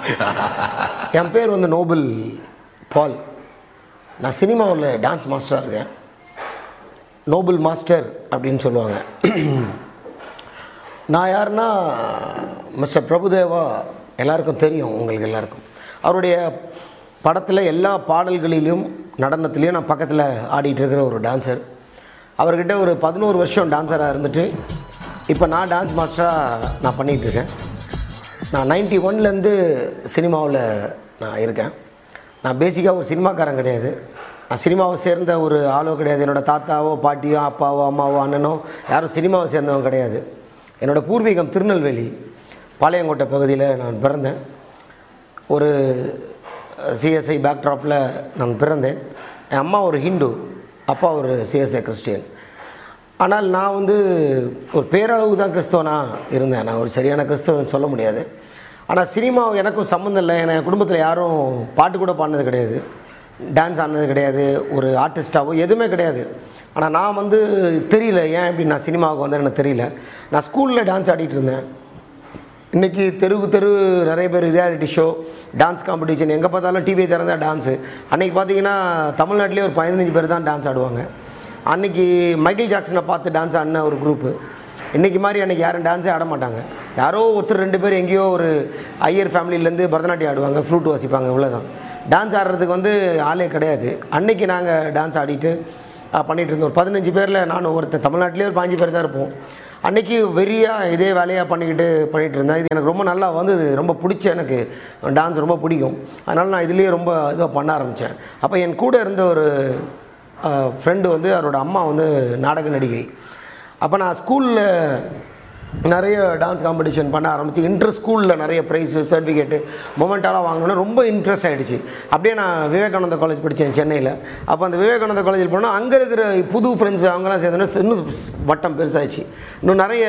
என் பேர் வந்து நோபல் பால் நான் சினிமாவில் டான்ஸ் மாஸ்டராக இருக்கேன் நோபல் மாஸ்டர் அப்படின்னு சொல்லுவாங்க நான் யாருன்னா மிஸ்டர் பிரபுதேவா எல்லாருக்கும் தெரியும் உங்களுக்கு எல்லாருக்கும் அவருடைய படத்தில் எல்லா பாடல்களிலும் நடனத்துலேயும் நான் பக்கத்தில் ஆடிட்டு இருக்கிற ஒரு டான்சர் அவர்கிட்ட ஒரு பதினோரு வருஷம் டான்ஸராக இருந்துட்டு இப்போ நான் டான்ஸ் மாஸ்டராக நான் பண்ணிகிட்டு இருக்கேன் நான் நைன்டி ஒன்லேருந்து சினிமாவில் நான் இருக்கேன் நான் பேசிக்காக ஒரு சினிமாக்காரன் கிடையாது நான் சினிமாவை சேர்ந்த ஒரு ஆளோ கிடையாது என்னோடய தாத்தாவோ பாட்டியோ அப்பாவோ அம்மாவோ அண்ணனோ யாரும் சினிமாவை சேர்ந்தவங்க கிடையாது என்னோடய பூர்வீகம் திருநெல்வேலி பாளையங்கோட்டை பகுதியில் நான் பிறந்தேன் ஒரு சிஎஸ்ஐ பேக்ட்ராப்பில் நான் பிறந்தேன் என் அம்மா ஒரு ஹிந்து அப்பா ஒரு சிஎஸ்ஐ கிறிஸ்டியன் ஆனால் நான் வந்து ஒரு பேரளவு தான் கிறிஸ்தவனாக இருந்தேன் நான் ஒரு சரியான கிறிஸ்தவன் சொல்ல முடியாது ஆனால் சினிமா எனக்கும் சம்மந்தம் இல்லை ஏன்னா என் குடும்பத்தில் யாரும் பாட்டு கூட பாடினது கிடையாது டான்ஸ் ஆடினது கிடையாது ஒரு ஆர்டிஸ்டாவோ எதுவுமே கிடையாது ஆனால் நான் வந்து தெரியல ஏன் இப்படி நான் சினிமாவுக்கு வந்தேன்னு எனக்கு தெரியல நான் ஸ்கூலில் டான்ஸ் ஆடிட்டு இருந்தேன் இன்றைக்கி தெருவுக்கு தெரு நிறைய பேர் ரியாலிட்டி ஷோ டான்ஸ் காம்படிஷன் எங்கே பார்த்தாலும் டிவி திறந்தா டான்ஸு அன்றைக்கி பார்த்தீங்கன்னா தமிழ்நாட்டிலே ஒரு பதினஞ்சு பேர் தான் டான்ஸ் ஆடுவாங்க அன்றைக்கி மைக்கேல் ஜாக்சனை பார்த்து டான்ஸ் ஆடின ஒரு குரூப்பு இன்றைக்கி மாதிரி அன்றைக்கி யாரும் டான்ஸே ஆட மாட்டாங்க யாரோ ஒருத்தர் ரெண்டு பேர் எங்கேயோ ஒரு ஐயர் ஃபேமிலியிலேருந்து பரதநாட்டியம் ஆடுவாங்க ஃப்ளூட் வாசிப்பாங்க இவ்வளோதான் டான்ஸ் ஆடுறதுக்கு வந்து ஆளே கிடையாது அன்றைக்கி நாங்கள் டான்ஸ் ஆடிட்டு அஹ், பண்ணிட்டு இருந்தோம் ஒரு பதினஞ்சு பேரில் நானும் ஒருத்தன் தமிழ்நாட்டிலே ஒரு பாஞ்சு பேர் தான் இருப்போம் அன்றைக்கி வெறியாக இதே வேலையாக பண்ணிக்கிட்டு பண்ணிகிட்டு இருந்தேன் இது எனக்கு ரொம்ப நல்லா வந்தது ரொம்ப பிடிச்ச எனக்கு டான்ஸ் ரொம்ப பிடிக்கும் அதனால் நான் இதுலேயே ரொம்ப இதாக பண்ண ஆரம்பித்தேன் அப்போ என் கூட இருந்த ஒரு ஃப்ரெண்டு வந்து அவரோட அம்மா வந்து நாடக நடிகை அப்போ நான் ஸ்கூலில் நிறைய டான்ஸ் காம்படிஷன் பண்ண ஆரம்பிச்சு இன்டர் ஸ்கூலில் நிறைய ப்ரைஸு சர்டிஃபிகேட்டு மொமெண்டாலாம் வாங்கணும்னா ரொம்ப இன்ட்ரெஸ்ட் ஆகிடுச்சு அப்படியே நான் விவேகானந்தா காலேஜ் படித்தேன் சென்னையில் அப்போ அந்த விவேகானந்தா காலேஜில் போனால் அங்கே இருக்கிற புது ஃப்ரெண்ட்ஸ் அவங்களாம் சேர்ந்தோன்னா இன்னும் வட்டம் பெருசாகிடுச்சு இன்னும் நிறைய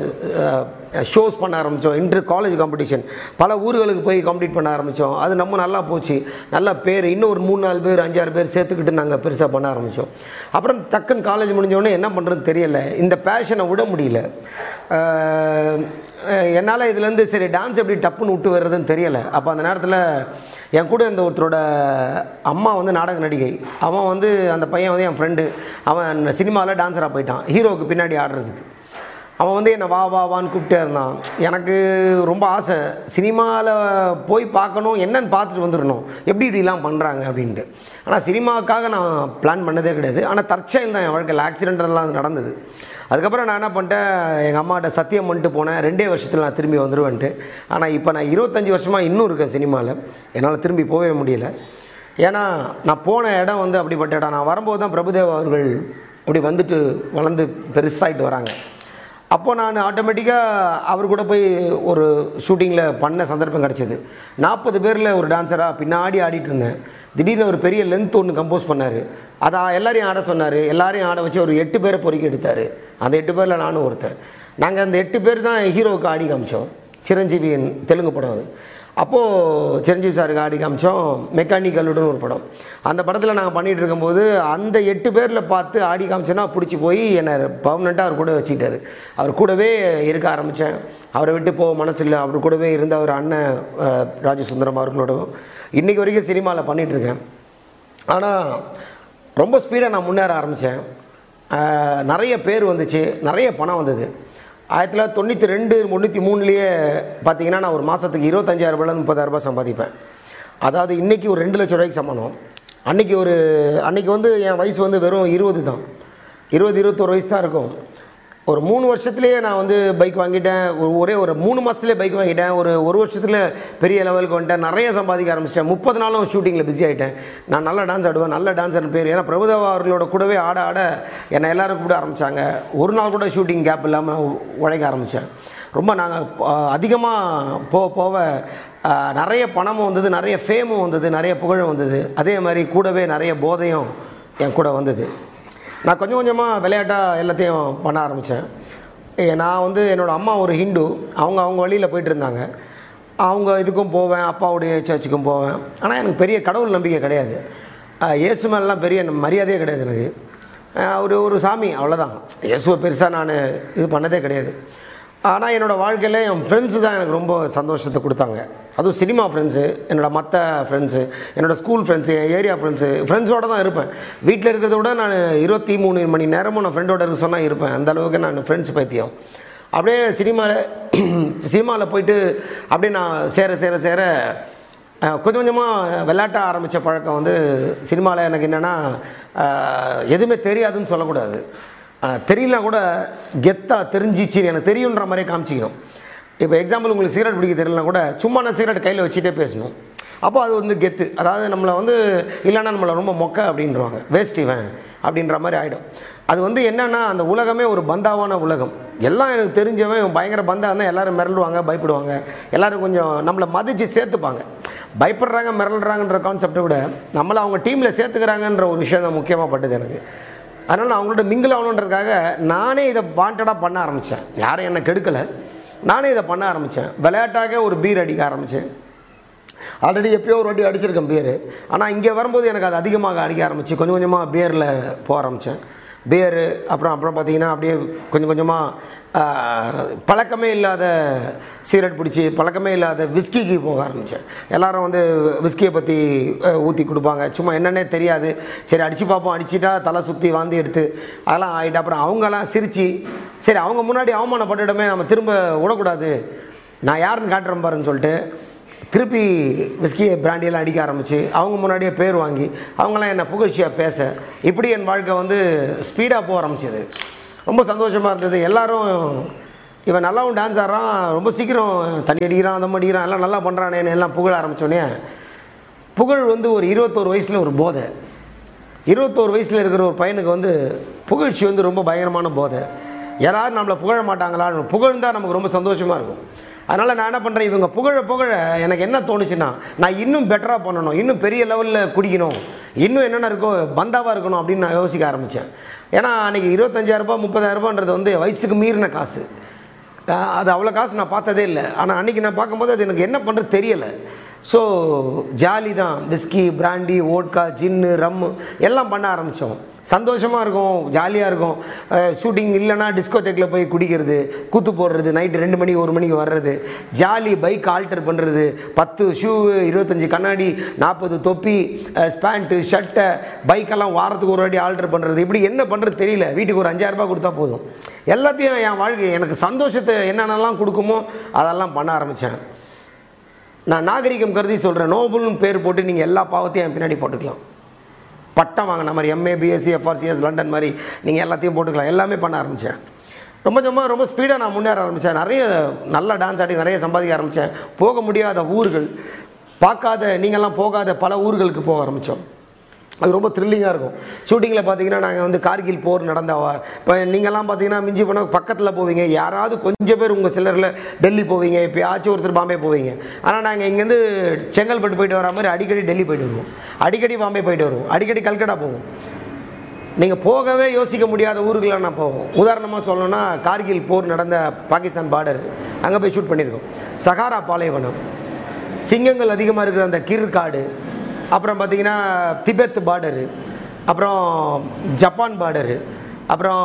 ஷோஸ் பண்ண ஆரம்பித்தோம் இன்டர் காலேஜ் காம்படிஷன் பல ஊர்களுக்கு போய் காம்படிட் பண்ண ஆரம்பித்தோம் அது நம்ம நல்லா போச்சு நல்லா பேர் இன்னும் ஒரு மூணு நாலு பேர் அஞ்சாறு பேர் சேர்த்துக்கிட்டு நாங்கள் பெருசாக பண்ண ஆரம்பித்தோம் அப்புறம் டக்குன்னு காலேஜ் முடிஞ்சோடனே என்ன பண்ணுறதுன்னு தெரியல இந்த பேஷனை விட முடியல அஹ், என்னால் இதுலேருந்து சரி டான்ஸ் எப்படி டப்புன்னு விட்டு வர்றதுன்னு தெரியலை அப்போ அந்த நேரத்தில் என் கூட இருந்த ஒருத்தரோட அம்மா வந்து நாடக நடிகை அவன் வந்து அந்த பையன் வந்து என் ஃப்ரெண்டு அவன் சினிமாவில் டான்ஸராக போயிட்டான் ஹீரோவுக்கு பின்னாடி ஆடுறதுக்கு அவன் வந்து என்னை வா வா வான்னு கூப்பிட்டே இருந்தான் எனக்கு ரொம்ப ஆசை சினிமாவில் போய் பார்க்கணும் என்னன்னு பார்த்துட்டு வந்துடணும் எப்படி இப்படிலாம் பண்ணுறாங்க அப்படின்ட்டு ஆனால் சினிமாவுக்காக நான் பிளான் பண்ணதே கிடையாது ஆனால் தற்செயல் தான் என் வாழ்க்கையில் ஆக்சிடென்டெல்லாம் நடந்தது அதுக்கப்புறம் நான் என்ன பண்ணிட்டேன் எங்கள் அம்மாட்ட சத்தியம் பண்ணிட்டு போனேன் ரெண்டே வருஷத்தில் நான் திரும்பி வந்துடுவேன்ட்டு ஆனால் இப்போ நான் இருபத்தஞ்சி வருஷமாக இன்னும் இருக்கேன் சினிமாவில் என்னால் திரும்பி போகவே முடியல ஏன்னா நான் போன இடம் வந்து அப்படிப்பட்ட இடம் நான் வரும்போது தான் பிரபுதேவா அவர்கள் அப்படி வந்துட்டு வளர்ந்து பெருசாகிட்டு வராங்க அப்போது நான் ஆட்டோமேட்டிக்காக அவர் கூட போய் ஒரு ஷூட்டிங்கில் பண்ண சந்தர்ப்பம் கிடச்சிது நாற்பது பேரில் ஒரு டான்ஸராக பின்னாடி ஆடிட்டு இருந்தேன் திடீர்னு ஒரு பெரிய லென்த் ஒன்று கம்போஸ் பண்ணார் அதை எல்லாரையும் ஆட சொன்னார் எல்லாரையும் ஆட வச்சு ஒரு எட்டு பேரை பொறுக்கி எடுத்தார் அந்த எட்டு பேரில் நானும் ஒருத்தன் நாங்கள் அந்த எட்டு பேர் தான் ஹீரோவுக்கு ஆடி காமிச்சோம் சிரஞ்சீவியின் தெலுங்கு படம் அது அப்போது சிரஞ்சீவி சாருக்கு ஆடி காமிச்சோம் மெக்கானிக்கலுடன் ஒரு படம் அந்த படத்தில் நாங்கள் பண்ணிகிட்டு இருக்கும்போது அந்த எட்டு பேரில் பார்த்து ஆடி காமிச்சோன்னா பிடிச்சி போய் என்னை பர்மனெண்ட்டாக அவர் கூட வச்சுக்கிட்டாரு அவர் கூடவே இருக்க ஆரம்பித்தேன் அவரை விட்டு போக மனசு இல்லை அவர் கூடவே இருந்த அவர் அண்ணன் அஹ், ராஜசுந்தரம் அவர்களோடவும் இன்றைக்கி வரைக்கும் சினிமாவில் பண்ணிகிட்ருக்கேன் ஆனால் ரொம்ப ஸ்பீடாக நான் முன்னேற ஆரம்பித்தேன் நிறைய பேர் வந்துச்சு நிறைய பணம் வந்தது ஆயிரத்தி தொள்ளாயிரத்தி தொண்ணூற்றி ரெண்டு முந்நூற்றி மூணுலேயே பார்த்தீங்கன்னா நான் ஒரு மாதத்துக்கு இருபத்தஞ்சாயிரம் ரூபாய் முப்பதாயிரம் ரூபாய் சம்பாதிப்பேன் அதாவது இன்றைக்கி ஒரு ரெண்டு லட்ச ரூபாய்க்கு சமானம் அன்றைக்கி ஒரு அன்றைக்கி வந்து என் வயசு வந்து வெறும் இருபது தான் இருபது இருபத்தோரு வயசு தான் இருக்கும் ஒரு மூணு வருஷத்துலேயே நான் வந்து பைக் வாங்கிட்டேன் ஒரு ஒரே ஒரு மூணு மாதத்துலேயே பைக் வாங்கிட்டேன் ஒரு ஒரு வருஷத்தில் பெரிய லெவலுக்கு வந்துட்டேன் நிறைய சம்பாதிக்க ஆரம்பிச்சிட்டேன் முப்பது நாளும் ஷூட்டிங்கில் பிஸி ஆகிட்டேன் நான் நல்லா டான்ஸ் ஆடுவேன் நல்ல டான்ஸர்னு பேர் ஏன்னா பிரபுதேவா அவர்களோட கூடவே ஆட ஆட என்னை எல்லாரும் கூப்பிட ஆரம்பித்தாங்க ஒரு நாள் கூட ஷூட்டிங் கேப் இல்லாமல் உழைக்க ஆரம்பித்தேன் ரொம்ப நாங்கள் அதிகமாக போக போக ஆஹ், நிறைய பணமும் வந்தது நிறைய ஃபேமும் வந்தது நிறைய புகழும் வந்தது அதே மாதிரி கூடவே நிறைய போதையும் என் கூட வந்தது நான் கொஞ்சம் கொஞ்சமாக விளையாட்டாக எல்லாத்தையும் பண்ண ஆரம்பித்தேன் நான் வந்து என்னோடய அம்மா ஒரு ஹிந்து அவங்க அவங்க வழியில் போயிட்டு இருந்தாங்க அவங்க இதுக்கும் போவேன் அப்பாவுடைய சர்ச்சுக்கும் போவேன் ஆனால் எனக்கு பெரிய கடவுள் நம்பிக்கை கிடையாது ஆஹ் இயேசு மேலெலாம் பெரிய மரியாதையே கிடையாது எனக்கு ஆஹ் ஒரு ஒரு சாமி அவ்வளோதான் இயேசுவை பெருசாக நான் இது பண்ணதே கிடையாது ஆனால் என்னோடய வாழ்க்கையில் என் ஃப்ரெண்ட்ஸு தான் எனக்கு ரொம்ப சந்தோஷத்தை கொடுத்தாங்க அதுவும் சினிமா ஃப்ரெண்ட்ஸு என்னோடய மற்ற ஃப்ரெண்ட்ஸு என்னோடய ஸ்கூல் ஃப்ரெண்ட்ஸு என் ஏரியா ஃப்ரெண்ட்ஸு ஃப்ரெண்ட்ஸோடு தான் இருப்பேன் வீட்டில் இருக்கிறத விட நான் இருபத்தி மூணு மணி நேரமும் நான் ஃப்ரெண்டோட இருக்க சொன்னால் இருப்பேன் அந்த அளவுக்கு நான் ஃப்ரெண்ட்ஸ் பைத்தியம் அப்படியே சினிமாவில் சினிமாவில் போயிட்டு அப்படியே நான் சேர சேர சேர அஹ், கொஞ்சம் கொஞ்சமாக விளையாட்ட ஆரம்பித்த பழக்கம் வந்து சினிமாவில் எனக்கு என்னென்னா எதுவுமே தெரியாதுன்னு சொல்லக்கூடாது அஹ், தெரியலனா கூட கெத்தாக தெரிஞ்சிச்சு எனக்கு தெரியுன்ற மாதிரியே காமிச்சிக்கணும் இப்போ எக்ஸாம்பிள் உங்களுக்கு சிகரெட் பிடிக்க தெரியலனா கூட சும்மா நான் சிகரெட் கையில் வச்சுட்டே பேசணும் அப்போ அது வந்து கெத்து அதாவது நம்மளை வந்து இல்லைன்னா நம்மளை ரொம்ப மொக்க அப்படின்றவாங்க வேஸ்ட் இவன் அப்படின்ற மாதிரி ஆகிடும் அது வந்து என்னென்னா அந்த உலகமே ஒரு பந்தாவான உலகம் எல்லாம் எனக்கு தெரிஞ்சவன் இவன் பயங்கர பந்தா இருந்தால் எல்லோரும் மிரளுவாங்க பயப்படுவாங்க எல்லோரும் கொஞ்சம் நம்மளை மதித்து சேர்த்துப்பாங்க பயப்படுறாங்க மிரள்றாங்கன்ற கான்செப்டை விட நம்மளை அவங்க டீமில் சேர்த்துக்கிறாங்கன்ற ஒரு விஷயம் தான் முக்கியமாக பட்டது எனக்கு அதனால் நான் அவங்களோட மிங்கிள் ஆகணுன்றதுக்காக நானே இதை வாண்டடாக பண்ண ஆரம்பித்தேன் யாரும் என்னை கெடுக்கலை நானே இதை பண்ண ஆரம்பித்தேன் விளையாட்டாக ஒரு பீர் அடிக்க ஆரம்பித்தேன் ஆல்ரெடி எப்பயோ ஒரு வாட்டி அடிச்சிருக்கேன் பியரு ஆனால் இங்கே வரும்போது எனக்கு அது அதிகமாக அடிக்க ஆரம்பிச்சு கொஞ்சம் கொஞ்சமாக பியரில் போக ஆரம்பித்தேன் பியரு அப்புறம் அப்புறம் பார்த்தீங்கன்னா அப்படியே கொஞ்சம் கொஞ்சமாக பழக்கமே இல்லாத சிகரெட் பிடிச்சி பழக்கமே இல்லாத விஸ்கிக்கு போக ஆரம்பித்தேன் எல்லாரும் வந்து விஸ்கியை பற்றி ஊற்றி கொடுப்பாங்க சும்மா என்னன்னே தெரியாது சரி அடித்து பார்ப்போம் அடிச்சிட்டா தலை சுற்றி வாந்தி எடுத்து அதெல்லாம் ஆகிட்டு அப்புறம் அவங்கெல்லாம் சிரித்து சரி அவங்க முன்னாடி அவமானப்பட்டுடமே நம்ம திரும்ப விடக்கூடாது நான் யாருன்னு காட்டுறேன் பாருன்னு சொல்லிட்டு திருப்பி விஸ்கியை பிராண்டியெல்லாம் அடிக்க ஆரம்பித்து அவங்க முன்னாடியே பேர் வாங்கி அவங்களாம் என்னை புகழ்ச்சியாக பேச இப்படி என் வாழ்க்கை வந்து ஸ்பீடாக போக ஆரம்பிச்சது ரொம்ப சந்தோஷமாக இருந்தது எல்லாரும் இவன் நல்லாவும் டான்ஸ் ஆடுறான் ரொம்ப சீக்கிரம் தண்ணி அடிக்கிறான் அதம் அடிக்கிறான் எல்லாம் நல்லா பண்ணுறானேன்னு எல்லாம் புகழ ஆரம்பித்தோடனே புகழ் வந்து ஒரு இருபத்தோரு வயசில் ஒரு போதை இருபத்தோரு வயசில் இருக்கிற ஒரு பையனுக்கு வந்து புகழ்ச்சி வந்து ரொம்ப பயங்கரமான போதை யாராவது நம்மளை புகழ மாட்டாங்களா புகழ்ந்தால் நமக்கு ரொம்ப சந்தோஷமாக இருக்கும் அதனால் நான் என்ன பண்ணுறேன் இவங்க புகழ புகழ எனக்கு என்ன தோணுச்சுன்னா நான் இன்னும் பெட்டராக பண்ணணும் இன்னும் பெரிய லெவலில் குடிக்கணும் இன்னும் என்னென்ன இருக்கோ பந்தாவாக இருக்கணும் அப்படின்னு நான் யோசிக்க ஆரம்பித்தேன் ஏன்னா அன்றைக்கி இருபத்தஞ்சாயிரரூபா முப்பதாயிரரூபான்றது வந்து வயசுக்கு மீறின காசு அஹ் அது அவ்வளோ காசு நான் பார்த்ததே இல்லை ஆனால் அன்றைக்கி நான் பார்க்கும்போது அது எனக்கு என்ன பண்ணுறது தெரியலை ஸோ ஜாலி தான் whisky brandy vodka gin rum எல்லாம் பண்ண ஆரம்பித்தோம் சந்தோஷமாக இருக்கும் ஜாலியாக இருக்கும் ஷூட்டிங் இல்லைன்னா டிஸ்கோதேக்கில் போய் குடிக்கிறது கூத்து போடுறது நைட்டு ரெண்டு மணி ஒரு மணிக்கு வர்றது ஜாலி பைக் ஆல்டர் பண்ணுறது பத்து ஷூ இருபத்தஞ்சி கண்ணாடி நாற்பது தொப்பி பேண்ட்டு ஷர்ட்டை பைக்கெல்லாம் வாரத்துக்கு ஒரு வாட்டி ஆல்டர் பண்ணுறது இப்படி என்ன பண்ணுறது தெரியல வீட்டுக்கு ஒரு அஞ்சாயிரம் ரூபாய் கொடுத்தா போதும் எல்லாத்தையும் என் வாழ்க்கை எனக்கு சந்தோஷத்தை என்னென்னலாம் கொடுக்குமோ அதெல்லாம் பண்ண ஆரம்பித்தேன் நான் நாகரிகம் கருதி சொல்கிறேன் நோபல்னு பேர் போட்டு நீங்கள் எல்லா பாவத்தையும் என் பின்னாடி போட்டுக்கலாம் பட்டம் வாங்கின மாதிரி எம்ஏ பிஎஸ்சி எஃப்ஆர்சிஎஸ் லண்டன் மாதிரி நீங்கள் எல்லாத்தையும் போட்டுக்கலாம் எல்லாமே பண்ண ஆரம்பித்தேன் ரொம்ப ரொம்ப ரொம்ப ஸ்பீடாக நான் முன்னேற ஆரம்பித்தேன் நிறைய நல்லா டான்ஸ் ஆடி நிறைய சம்பாதிக்க ஆரம்பித்தேன் போக முடியாத ஊர்கள் பார்க்காத நீங்கள்லாம் போகாத பல ஊர்களுக்கு போக ஆரம்பித்தோம் அது ரொம்ப த்ரில்லிங்காக இருக்கும் ஷூட்டிங்கில் பார்த்தீங்கன்னா நாங்கள் வந்து கார்கில் போர் நடந்தவா இப்போ நீங்கள்லாம் பார்த்தீங்கன்னா மிஞ்சி போனால் பக்கத்தில் போவீங்க யாராவது கொஞ்சம் பேர் உங்கள் சிலரில் டெல்லி போவீங்க எப்பயாச்சும் ஒருத்தர் பாம்பே போவீங்க ஆனால் நாங்கள் இங்கேருந்து செங்கல்பட்டு போயிட்டு வர மாதிரி அடிக்கடி டெல்லி போயிட்டு வருவோம் அடிக்கடி பாம்பே போயிட்டு வருவோம் அடிக்கடி கல்கட்டா போவோம் நீங்கள் போகவே யோசிக்க முடியாத ஊருக்குலாம் நான் போவோம் உதாரணமாக சொல்லணும்னா கார்கில் போர் நடந்த பாகிஸ்தான் பார்டர் அங்கே போய் ஷூட் பண்ணியிருக்கோம் சகாரா பாலைவனம் சிங்கங்கள் அதிகமாக இருக்கிற அந்த கிர்காடு அப்புறம் பார்த்தீங்கன்னா திபெத் பார்டரு அப்புறம் ஜப்பான் பார்டரு அப்புறம்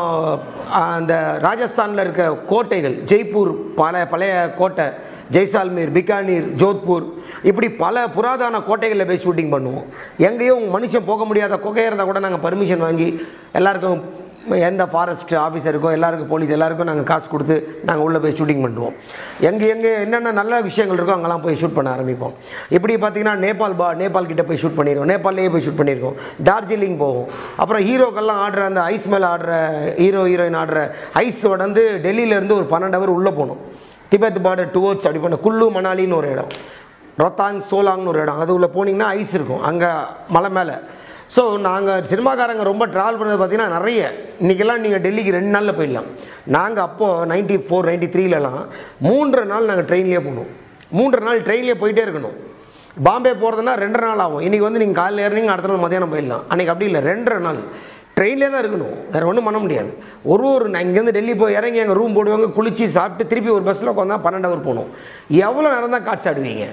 அந்த ராஜஸ்தானில் இருக்க கோட்டைகள் ஜெய்ப்பூர் பல பழைய கோட்டை ஜெய்சால்மீர் பிகானீர் ஜோத்பூர் இப்படி பல புராதன கோட்டைகளில் போய் ஷூட்டிங் பண்ணுவோம் எங்கேயும் மனுஷன் போக முடியாத குகையாக இருந்தால் கூட நாங்கள் பர்மிஷன் வாங்கி எல்லாருக்கும் எந்த ஃபாரஸ்ட் ஆஃபீஸருக்கோ எல்லாருக்கும் போலீஸ் எல்லாருக்கும் நாங்கள் காசு கொடுத்து நாங்கள் உள்ளே போய் ஷூட்டிங் பண்ணுவோம் எங்கே எங்கே என்னென்ன நல்ல விஷயங்கள் இருக்கோ அங்கெல்லாம் போய் ஷூட் பண்ண ஆரம்பிப்போம் இப்படி பார்த்தீங்கன்னா நேபாள் பா நேபாள் கிட்ட போய் ஷூட் பண்ணியிருக்கோம் நேபாள்லேயே போய் ஷூட் பண்ணியிருக்கோம் டார்ஜிலிங் போவோம் அப்புறம் ஹீரோக்கெல்லாம் ஆடுற அந்த ஐஸ் மேலே ஆடுற ஹீரோ ஹீரோயின் ஆடுற ஐஸ் வந்து டெல்லியிலேருந்து ஒரு பன்னெண்டு ஹவர் உள்ளே போகணும் திபெத் பார்டர் டுவோர்ட்ஸ் அப்படி பண்ண குல்லு மணாலின்னு ஒரு இடம் ரொத்தாங் சோலாங்னு ஒரு இடம் அது உள்ள போனீங்கன்னா ஐஸ் இருக்கும் அங்கே மலை மேலே ஸோ நாங்கள் சினிமாக்காரங்க ரொம்ப ட்ராவல் பண்ணது பார்த்தீங்கன்னா நிறைய இன்றைக்கெல்லாம் நீங்கள் டெல்லிக்கு ரெண்டு நாளில் போயிடலாம் நாங்கள் அப்போது நைன்ட்டி ஃபோர் நைன்ட்டி த்ரீலலாம் மூன்றரை நாள் நாங்கள் ட்ரெயின்லேயே போகணும் மூன்றரை நாள் ட்ரெயின்லேயே போயிட்டே இருக்கணும் பாம்பே போகிறதுனா ரெண்டரை நாள் ஆகும் இன்றைக்கி வந்து நீங்கள் காலையில் ஏறினீங்க அடுத்த நாள் மதியானம் போயிடலாம் அன்றைக்கி அப்படி இல்லை ரெண்டரை நாள் ட்ரெயின்லேயே தான் இருக்கணும் வேறு ஒன்றும் பண்ண முடியாது ஒரு ஒரு நான் இங்கேருந்து டெல்லி போய் இறங்கி எங்கள் ரூம் போடுவாங்க குளித்து சாப்பிட்டு திருப்பி ஒரு பஸ்ஸில் உட்காந்தா பன்னெண்டு ஹவர் போகணும் எவ்வளோ நேரம் தான் காட்சி ஆடுவீங்க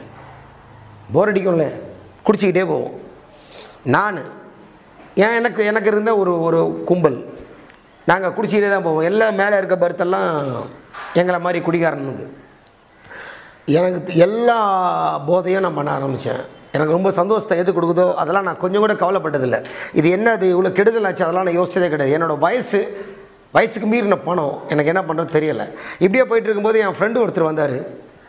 போர் அடிக்கும்ல குடிச்சிக்கிட்டே போவோம் நான் ஏன் எனக்கு எனக்கு இருந்த ஒரு ஒரு கும்பல் நாங்கள் குடிச்சிக்கிட்டே தான் போவோம் எல்லாம் மேலே இருக்க பர்த்தெல்லாம் எங்களை மாதிரி குடிகாரனுக்கு எனக்கு த- எல்லா போதையும் நான் பண்ண ஆரம்பித்தேன் எனக்கு ரொம்ப சந்தோஷத்தை எது கொடுக்குதோ அதெல்லாம் நான் கொஞ்சம் கூட கவலைப்பட்டதில்லை இது என்ன அது இவ்வளோ கெடுதல் ஆச்சு அதெல்லாம் நான் யோசிச்சதே கிடையாது என்னோடய வயசு வயசுக்கு மீறின பணம் எனக்கு என்ன பண்ணுறது தெரியலை இப்படியே போயிட்டு இருக்கும்போது என் ஃப்ரெண்டு ஒருத்தர் வந்தார்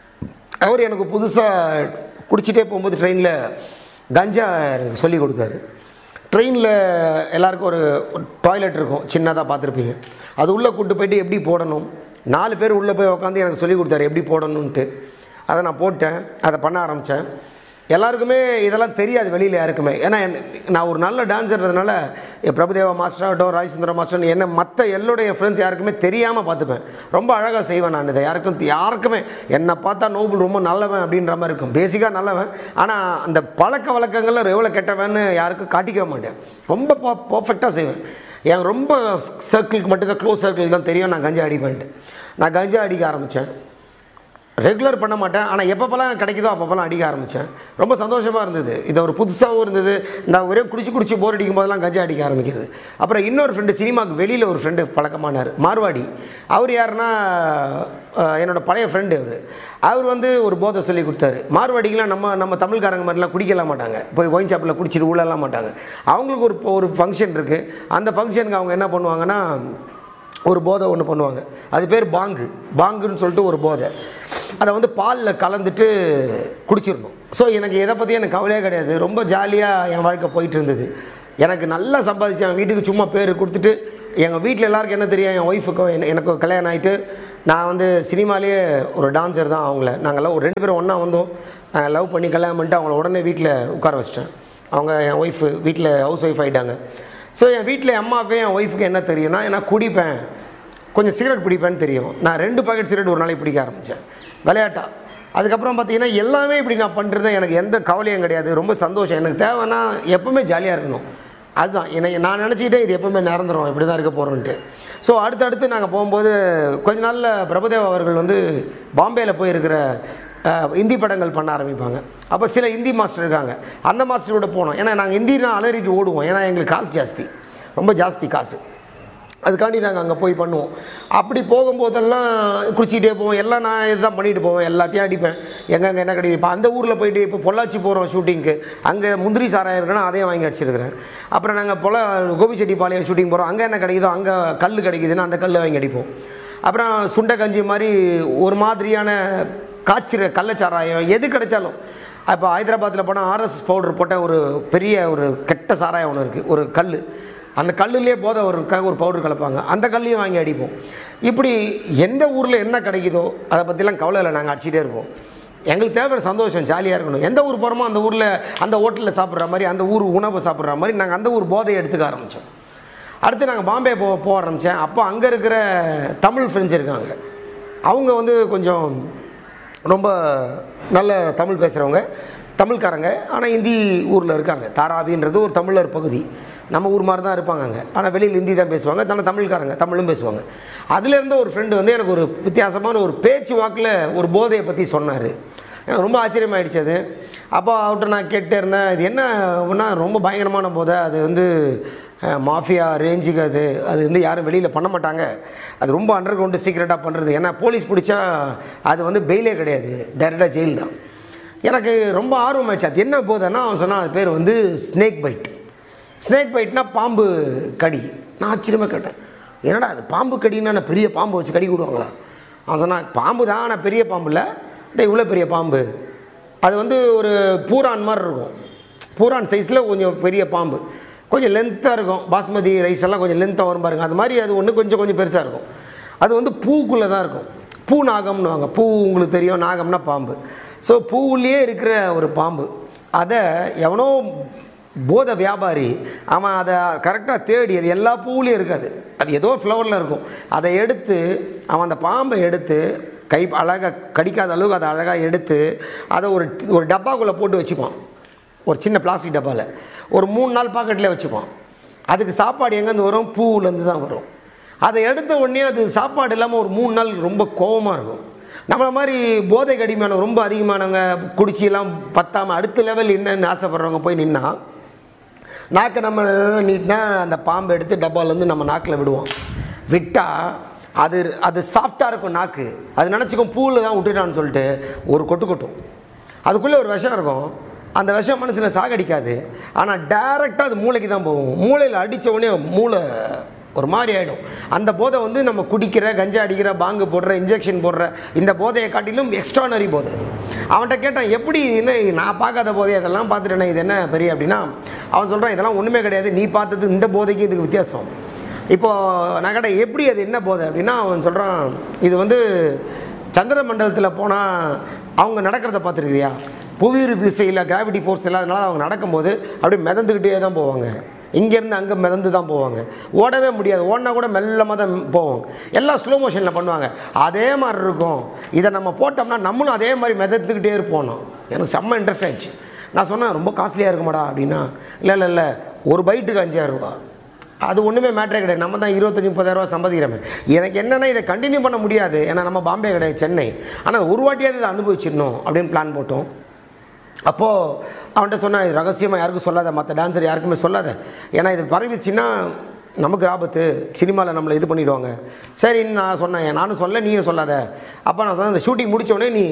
அவர் எனக்கு புதுசாக குடிச்சிட்டே போகும்போது ட்ரெயினில் கஞ்சா எனக்கு சொல்லி கொடுத்தாரு ட்ரெயினில் எல்லாருக்கும் ஒரு டாய்லெட் இருக்கும் சின்னதாக பார்த்துருப்பீங்க அது உள்ளே கூட்டு போயிட்டு எப்படி போடணும் நாலு பேர் உள்ளே போய் உட்காந்து எனக்கு சொல்லி கொடுத்தாரு எப்படி போடணுன்ட்டு அதை நான் போட்டேன் அதை பண்ண ஆரம்பித்தேன் எல்லாருக்குமே இதெல்லாம் தெரியாது வெளியில் யாருக்குமே ஏன்னா என்ன- நான் ஒரு நல்ல டான்ஸர்ன்றதுனால என் பிரபுதேவா மாஸ்டர் ஆகட்டும் ராஜசுந்தரம் மாஸ்டர் என்ன மற்ற எல்லோடைய ஃப்ரெண்ட்ஸ் யாருக்குமே தெரியாமல் பார்த்துப்பேன் ரொம்ப அழகாக செய்வேன் நான் இதை யாருக்கும் யாருக்குமே என்னை பார்த்தா நோபல் ரொம்ப நல்லவன் அப்படின்ற மாதிரி இருக்கும் பேசிக்காக நல்லவன் ஆனால் அந்த பழக்க வழக்கங்களில் எவ்வளோ கெட்டவன்னு யாருக்கும் காட்டிக்க மாட்டேன் ரொம்ப பர்ஃபெக்டாக செய்வேன் எனக்கு ரொம்ப சர்க்கிளுக்கு மட்டும்தான் க்ளோஸ் சர்க்கிள் தான் தெரியும் நான் கஞ்சா அடிப்பேன்ட்டு நான் கஞ்சா அடிக்க ஆரம்பித்தேன் ரெகுலர் பண்ண மாட்டேன் ஆனால் எப்பப்பெல்லாம் கிடைக்குதோ அப்பப்பெல்லாம் அடிக்க ஆரம்பித்தேன் ரொம்ப சந்தோஷமாக இருந்தது இது ஒரு புதுசாகவும் இருந்தது நான் ஒரே குடிச்சு குடிச்சு போர் அடிக்கும் போதெல்லாம் கஞ்சா அடிக்க ஆரம்பிக்கிறது அப்புறம் இன்னொரு ஃப்ரெண்டு சினிமாவுக்கு வெளியில் ஒரு ஃப்ரெண்டு பழக்கமானார் மார்வாடி அவர் யாருன்னா அஹ், என்னோட பழைய ஃப்ரெண்டு அவர் அவர் வந்து ஒரு போதை சொல்லி கொடுத்தாரு மார்வாடிக்கெலாம் நம்ம நம்ம தமிழ்காரங்க மாதிரிலாம் குடிக்கலாம் மாட்டாங்க போய் ஒயின் ஷாப்பில் குடிச்சிட்டு உள்ளலாம் மாட்டாங்க அவங்களுக்கு ஒரு ஒரு ஃபங்க்ஷன் இருக்குது அந்த ஃபங்க்ஷனுக்கு அவங்க என்ன பண்ணுவாங்கன்னா ஒரு போதை ஒன்று பண்ணுவாங்க அது பேர் பாங்கு பாங்குன்னு சொல்லிட்டு ஒரு போதை அதை வந்து பாலில் கலந்துட்டு குடிச்சிடணும் ஸோ எனக்கு எதை பற்றி எனக்கு கவலையே கிடையாது ரொம்ப ஜாலியாக என் வாழ்க்கை போயிட்டு இருந்தது எனக்கு நல்லா சம்பாதிச்சு என் வீட்டுக்கு சும்மா பேர் கொடுத்துட்டு எங்கள் வீட்டில் எல்லாருக்கும் என்ன தெரியும் என் ஒய்ஃபுக்கும் என்ன எனக்கு கல்யாணம் ஆகிட்டு நான் வந்து சினிமாலேயே ஒரு டான்ஸர் தான் அவங்கள நாங்கள்லாம் ஒரு ரெண்டு பேரும் ஒன்றா வந்தோம் நாங்கள் லவ் பண்ணி கல்யாணம் பண்ணிட்டு அவங்கள உடனே வீட்டில் உட்கார வச்சிட்டேன் அவங்க என் ஒய்ஃபு வீட்டில் ஹவுஸ் ஒய்ஃப் ஆகிட்டாங்க ஸோ என் வீட்டில் என் அம்மாவுக்கும் என் ஒய்ஃபுக்கு என்ன தெரியும்னா நான் குடிப்பேன் கொஞ்சம் சிகரெட் பிடிப்பேன்னு தெரியும் நான் ரெண்டு பாக்கெட் சிகரெட் ஒரு நாளைக்கு பிடிக்க ஆரம்பித்தேன் விளையாட்டா அதுக்கப்புறம் பார்த்தீங்கன்னா எல்லாமே இப்படி நான் பண்ணுறது எனக்கு எந்த கவலையும் கிடையாது ரொம்ப சந்தோஷம் எனக்கு தேவைன்னா எப்பவுமே ஜாலியாக இருக்கணும் அதுதான் என்னை நான் நினச்சிக்கிட்டே இது எப்பவுமே நிரந்தரம் இப்படி தான் இருக்க போகிறோன்ட்டு ஸோ அடுத்தடுத்து நாங்கள் போகும்போது கொஞ்ச நாளில் பிரபுதேவா அவர்கள் வந்து பாம்பேயில் போயிருக்கிற அஹ், இந்தி படங்கள் பண்ண ஆரம்பிப்பாங்க அப்போ சில இந்தி மாஸ்டர் இருக்காங்க அந்த மாஸ்டரோட போனோம் ஏன்னா நாங்கள் ஹிந்தினா அலறிட்டு ஓடுவோம் ஏன்னா எங்களுக்கு காசு ஜாஸ்தி ரொம்ப ஜாஸ்தி காசு அதுக்காண்டி நாங்கள் அங்கே போய் பண்ணுவோம் அப்படி போகும்போதெல்லாம் குடிச்சிக்கிட்டே போவோம் எல்லாம் நான் இதுதான் பண்ணிட்டு போவேன் எல்லாத்தையும் அடிப்பேன் எங்கெங்கே என்ன கிடைக்கும் இப்போ அந்த ஊரில் போயிட்டு இப்போ பொள்ளாச்சி போகிறோம் ஷூட்டிங்க்கு அங்கே முந்திரி சாராயம் இருக்குன்னா அதையும் வாங்கி அடிச்சிருக்கிறேன் அப்புறம் நாங்கள் பொல கோபிச்செட்டிப்பாளையம் ஷூட்டிங் போகிறோம் அங்கே என்ன கிடைக்குதோ அங்கே கல் கிடைக்குதுன்னா அந்த கல்லை வாங்கி அடிப்போம் அப்புறம் சுண்டை கஞ்சி மாதிரி ஒரு மாதிரியான காய்ச்சிற கள்ளச்சாராயம் எது கிடைச்சாலும் இப்போ ஹைதராபாத்தில் போனால் ஆர்எஸ் பவுடர் போட்ட ஒரு பெரிய ஒரு கெட்ட சாராயம் ஒன்று இருக்குது ஒரு கல் அந்த கல்லுலேயே போதை ஒரு க ஒரு பவுடர் கலப்பாங்க அந்த கல்லையும் வாங்கி அடிப்போம் இப்படி எந்த ஊரில் என்ன கிடைக்குதோ அதை பற்றிலாம் கவலை இல்லை நாங்கள் அடிச்சிட்டே இருப்போம் எங்களுக்கு தேவை சந்தோஷம் ஜாலியாக இருக்கணும் எந்த ஊர் போகிறோமோ அந்த ஊரில் அந்த ஹோட்டலில் சாப்பிட்ற மாதிரி அந்த ஊர் உணவு சாப்பிட்ற மாதிரி நாங்கள் அந்த ஊர் போதையை எடுத்துக்க ஆரம்பித்தோம் அடுத்து நாங்கள் பாம்பே போ போக ஆரம்பித்தேன் அப்போ அங்கே இருக்கிற தமிழ் ஃப்ரெண்ட்ஸ் இருக்காங்க அவங்க வந்து கொஞ்சம் ரொம்ப நல்ல தமிழ் பேசுகிறவங்க தமிழ்காரங்க ஆனால் இந்தி ஊரில் இருக்காங்க தாராவின்றது ஒரு தமிழர் பகுதி நம்ம ஊர் மாதிரி தான் இருப்பாங்க அங்கே ஆனால் வெளியில் ஹிந்தி தான் பேசுவாங்க தன்னை தமிழ்காரங்க தமிழும் பேசுவாங்க அதுலேருந்து ஒரு ஃப்ரெண்டு வந்து எனக்கு ஒரு வித்தியாசமான ஒரு பேச்சு வாக்கில் ஒரு போதையை பற்றி சொன்னார் எனக்கு ரொம்ப ஆச்சரியமாயிடுச்சு அது அப்போ அவர்கிட்ட நான் கேட்டே இருந்தேன் இது என்ன ஒன்றா ரொம்ப பயங்கரமான போதை அது வந்து அஹ், மாஃபியா ரேஞ்சுக்கு அது அது வந்து யாரும் வெளியில் பண்ண மாட்டாங்க அது ரொம்ப அண்டர் கிரவுண்டு சீக்கிரட்டாக பண்ணுறது ஏன்னா போலீஸ் பிடிச்சா அது வந்து பெயிலே கிடையாது டைரெக்டாக ஜெயில் தான் எனக்கு ரொம்ப ஆர்வமாயிடுச்சு அது என்ன போதைன்னா அவன் சொன்னான் அது பேர் வந்து ஸ்னேக் பைட் ஸ்னேக் பைட்னா பாம்பு கடி நான் ஆச்சரியமாக கேட்டேன் என்னடா அது பாம்பு கடின்னா நான் பெரிய பாம்பு வச்சு கடி விடுவாங்களா அவன் சொன்னான் பாம்பு தான் ஆனால் பெரிய பாம்பு இல்லை இந்த இவ்வளோ பெரிய பாம்பு அது வந்து ஒரு பூரான் மாதிரி இருக்கும் பூரான் சைஸில் கொஞ்சம் பெரிய பாம்பு கொஞ்சம் லென்த்தாக இருக்கும் பாஸ்மதி ரைஸ் எல்லாம் கொஞ்சம் லென்த்தாக வரும் பாருங்க அது மாதிரி அது ஒன்று கொஞ்சம் கொஞ்சம் பெருசாக இருக்கும் அது வந்து பூக்குள்ளே தான் இருக்கும் பூ நாகம்னு வாங்க பூ உங்களுக்கு தெரியும் நாகம்னா பாம்பு ஸோ பூவுலேயே இருக்கிற ஒரு பாம்பு அதை எவனோ போத வியாபாரி அவன் அதை கரெக்டாக தேடி அது எல்லா பூவுலேயும் இருக்காது அது ஏதோ ஃப்ளவரில் இருக்கும் அதை எடுத்து அவன் அந்த பாம்பை எடுத்து கை அழகாக கடிக்காத அளவுக்கு அதை அழகாக எடுத்து அதை ஒரு ஒரு டப்பாக்குள்ளே போட்டு வச்சுப்பான் ஒரு சின்ன பிளாஸ்டிக் டப்பாவில் ஒரு மூணு நாள் பாக்கெட்லேயே வச்சுப்பான் அதுக்கு சாப்பாடு எங்கேருந்து வரும் பூவுலேருந்து தான் வரும் அதை எடுத்த உடனே அது சாப்பாடு இல்லாமல் ஒரு மூணு நாள் ரொம்ப கோவமாக இருக்கும் நம்மளை மாதிரி போதை கடிமையானவங்க ரொம்ப அதிகமானவங்க குடிச்சியெல்லாம் பத்தாமல் அடுத்த லெவல் என்னன்னு ஆசைப்படுறவங்க போய் நின்னா நாக்கை நம்ம நீட்டினா அந்த பாம்பை எடுத்து டப்பாலேருந்து நம்ம நாக்கில் விடுவோம் விட்டால் அது அது சாஃப்டாக இருக்கும் நாக்கு அது நினச்சிக்கும் பூவில் தான் விட்டுட்டான்னு சொல்லிட்டு ஒரு கொட்டு கொட்டும் அதுக்குள்ளே ஒரு விஷம் இருக்கும் அந்த விஷம் மனசில் சாகடிக்காது ஆனால் டைரெக்டாக அது மூளைக்கு தான் போகும் மூளையில் அடித்த உடனே மூளை ஒரு மாதிரி ஆகிடும் அந்த போதை வந்து நம்ம குடிக்கிற கஞ்சா அடிக்கிற பாங்கு போடுற இன்ஜெக்ஷன் போடுற இந்த போதையை காட்டிலும் எக்ஸ்ட்ரானரி போதை அது. அவன்கிட்ட கேட்டான் எப்படி என்ன நான் பார்க்காத போதை அதெல்லாம் பார்த்துட்டேனே இது என்ன பெரிய அப்படின்னா அவன் சொல்கிறான் இதெல்லாம் ஒன்றுமே கிடையாது நீ பார்த்தது இந்த போதைக்கு இதுக்கு வித்தியாசம் இப்போது நான் கேட்டேன் எப்படி அது என்ன போதை அப்படின்னா அவன் சொல்கிறான் இது வந்து சந்திர மண்டலத்தில் போனால் அவங்க நடக்கிறத பார்த்துருக்கியா புவியீர்ப்பு விசையில் கிராவிட்டி ஃபோர்ஸ் இல்லாதனால அவங்க நடக்கும்போது அப்படியே மிதந்துக்கிட்டே தான் போவாங்க இங்கேருந்து அங்கே மிதந்து தான் போவாங்க ஓடவே முடியாது ஓடினா கூட மெல்லமாக தான் போவோம் எல்லாம் ஸ்லோ மோஷனில் பண்ணுவாங்க அதே மாதிரி இருக்கும் இதை நம்ம போட்டோம்னா நம்மளும் அதே மாதிரி மிதந்துக்கிட்டே இருப்போம் எனக்கு செம்ம இன்ட்ரெஸ்ட் ஆயிடுச்சு நான் சொன்னேன் ரொம்ப காஸ்ட்லியாக இருக்குமாடா அப்படின்னா இல்லை இல்லை இல்லை ஒரு பைட்டுக்கு அஞ்சாயிரம் ரூபா அது ஒன்றுமே மேட்ரே கிடையாது நம்ம தான் இருபத்தஞ்சி முப்பதாயிரரூவா சம்பாதிக்கிறோமே எனக்கு என்னென்னா இதை கண்டினியூ பண்ண முடியாது ஏன்னா நம்ம பாம்பே கிடையாது சென்னை ஆனால் ஒரு வாட்டியாவது இதை அனுபவிச்சிடணும் அப்படின்னு பிளான் போட்டோம் அப்போது அவன்கிட்ட சொன்னேன் இது ரகசியமாக யாருக்கும் சொல்லாத மற்ற டான்ஸர் யாருக்குமே சொல்லாத ஏன்னா இது பரவிச்சுன்னா நமக்கு ஆபத்து சினிமாவில் நம்மளை இது பண்ணிடுவாங்க சரின்னு நான் சொன்னேன் நானும் சொல்ல நீயும் சொல்லாத அப்போ நான் சொன்னேன் இந்த ஷூட்டிங் முடித்தோடனே நீ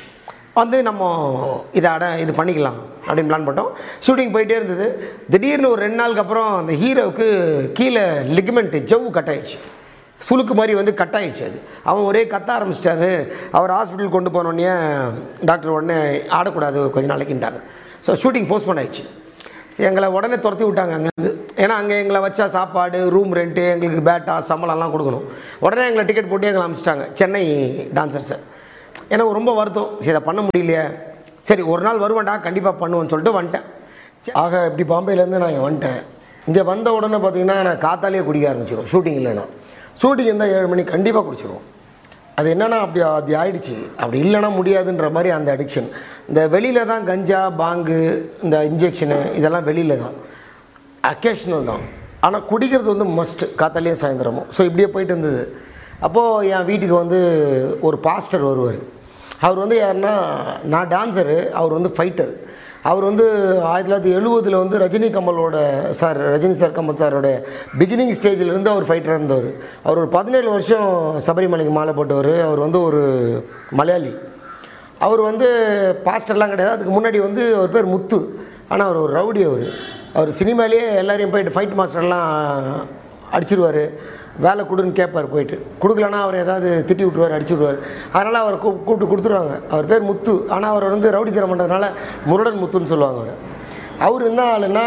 வந்து நம்ம இதை அட இது பண்ணிக்கலாம் அப்படின்னு பிளான் பண்ணோம் ஷூட்டிங் போயிட்டே இருந்தது திடீர்னு ஒரு ரெண்டு நாளுக்கு அப்புறம் அந்த ஹீரோவுக்கு கீழே லிகமெண்ட்டு ஜவ்வு கட் ஆயிடுச்சு சுளுக்கு மாதிரி வந்து கட் ஆயிடுச்சு அது அவன் ஒரே கத்த ஆரம்பிச்சிட்டாரு அவர் ஹாஸ்பிட்டல் கொண்டு போனோடனே டாக்டர் உடனே ஆடக்கூடாது கொஞ்ச நாளைக்குன்ட்டாங்க ஸோ ஷூட்டிங் போஸ்ட்போன் ஆயிடுச்சு எங்களை உடனே துரத்தி விட்டாங்க அங்கேருந்து ஏன்னா அங்கே எங்களை வச்சா சாப்பாடு ரூம் ரெண்ட்டு எங்களுக்கு பேட்டா சம்பளம்லாம் கொடுக்கணும் உடனே எங்களை டிக்கெட் போட்டு எங்களை அனுப்பிச்சிட்டாங்க சென்னை டான்சர்ஸை எனக்கு ரொம்ப வருத்தம் சரி இதை பண்ண முடியலையே சரி ஒரு நாள் வருவேன்டா கண்டிப்பாக பண்ணுவேன்னு சொல்லிட்டு வந்துட்டேன் ஆக இப்படி பாம்பேலேருந்து நான் இங்க வந்துட்டேன் இங்கே வந்த உடனே பார்த்தீங்கன்னா நான் காத்தாலேயே குடிக்க ஆரம்பிச்சிடும் ஷூட்டிங் இல்லைன்னா ஷூட்டிங் இருந்தால் ஏழு மணிக்கு கண்டிப்பாக குடிச்சிருவோம் அது என்னன்னா அப்படி அப்படி ஆயிடுச்சு அப்படி இல்லைன்னா முடியாதுன்ற மாதிரி அந்த அடிக்ஷன் இந்த வெளியில் தான் கஞ்சா பாங்கு இந்த இன்ஜெக்ஷனு இதெல்லாம் வெளியில் தான் அக்கேஷனல் தான் ஆனால் குடிக்கிறது வந்து மஸ்ட் காத்தாலேயே சாயந்தரமும் ஸோ இப்படியே போயிட்டு இருந்தது அப்போது என் வீட்டுக்கு வந்து ஒரு பாஸ்டர் வருவார் அவர் வந்து யாருன்னா நான் டான்ஸரு அவர் வந்து ஃபைட்டர் அவர் வந்து ஆயிரத்தி தொள்ளாயிரத்தி எழுபதில் வந்து ரஜினி கமலோட சார் ரஜினி சார் கமல் சாரோட பிகினிங் ஸ்டேஜிலேருந்து அவர் ஃபைட்டராக இருந்தவர் அவர் ஒரு பதினேழு வருஷம் சபரிமலைக்கு மாலை போட்டவர் அவர் வந்து ஒரு மலையாளி அவர் வந்து பாஸ்டர்லாம் கிடையாது அதுக்கு முன்னாடி வந்து அவர் பேர் முத்து ஆனால் அவர் ஒரு ரவுடி அவர் அவர் சினிமாலேயே எல்லாரையும் போயிட்டு ஃபைட் மாஸ்டர்லாம் அடிச்சிருவார் வேலை கொடுன்னு கேட்பார் போயிட்டு கொடுக்கலன்னா அவர் ஏதாவது திட்டி விட்டுருவார் அடிச்சு விடுவார் அதனால் அவர் கூ கூப்பிட்டு கொடுத்துருவாங்க அவர் பேர் முத்து ஆனால் அவர் வந்து ரவுடி தரம் பண்ணுறதுனால முருடன் முத்துன்னு சொல்லுவாங்க அவர் அவர் என்ன ஆளுன்னா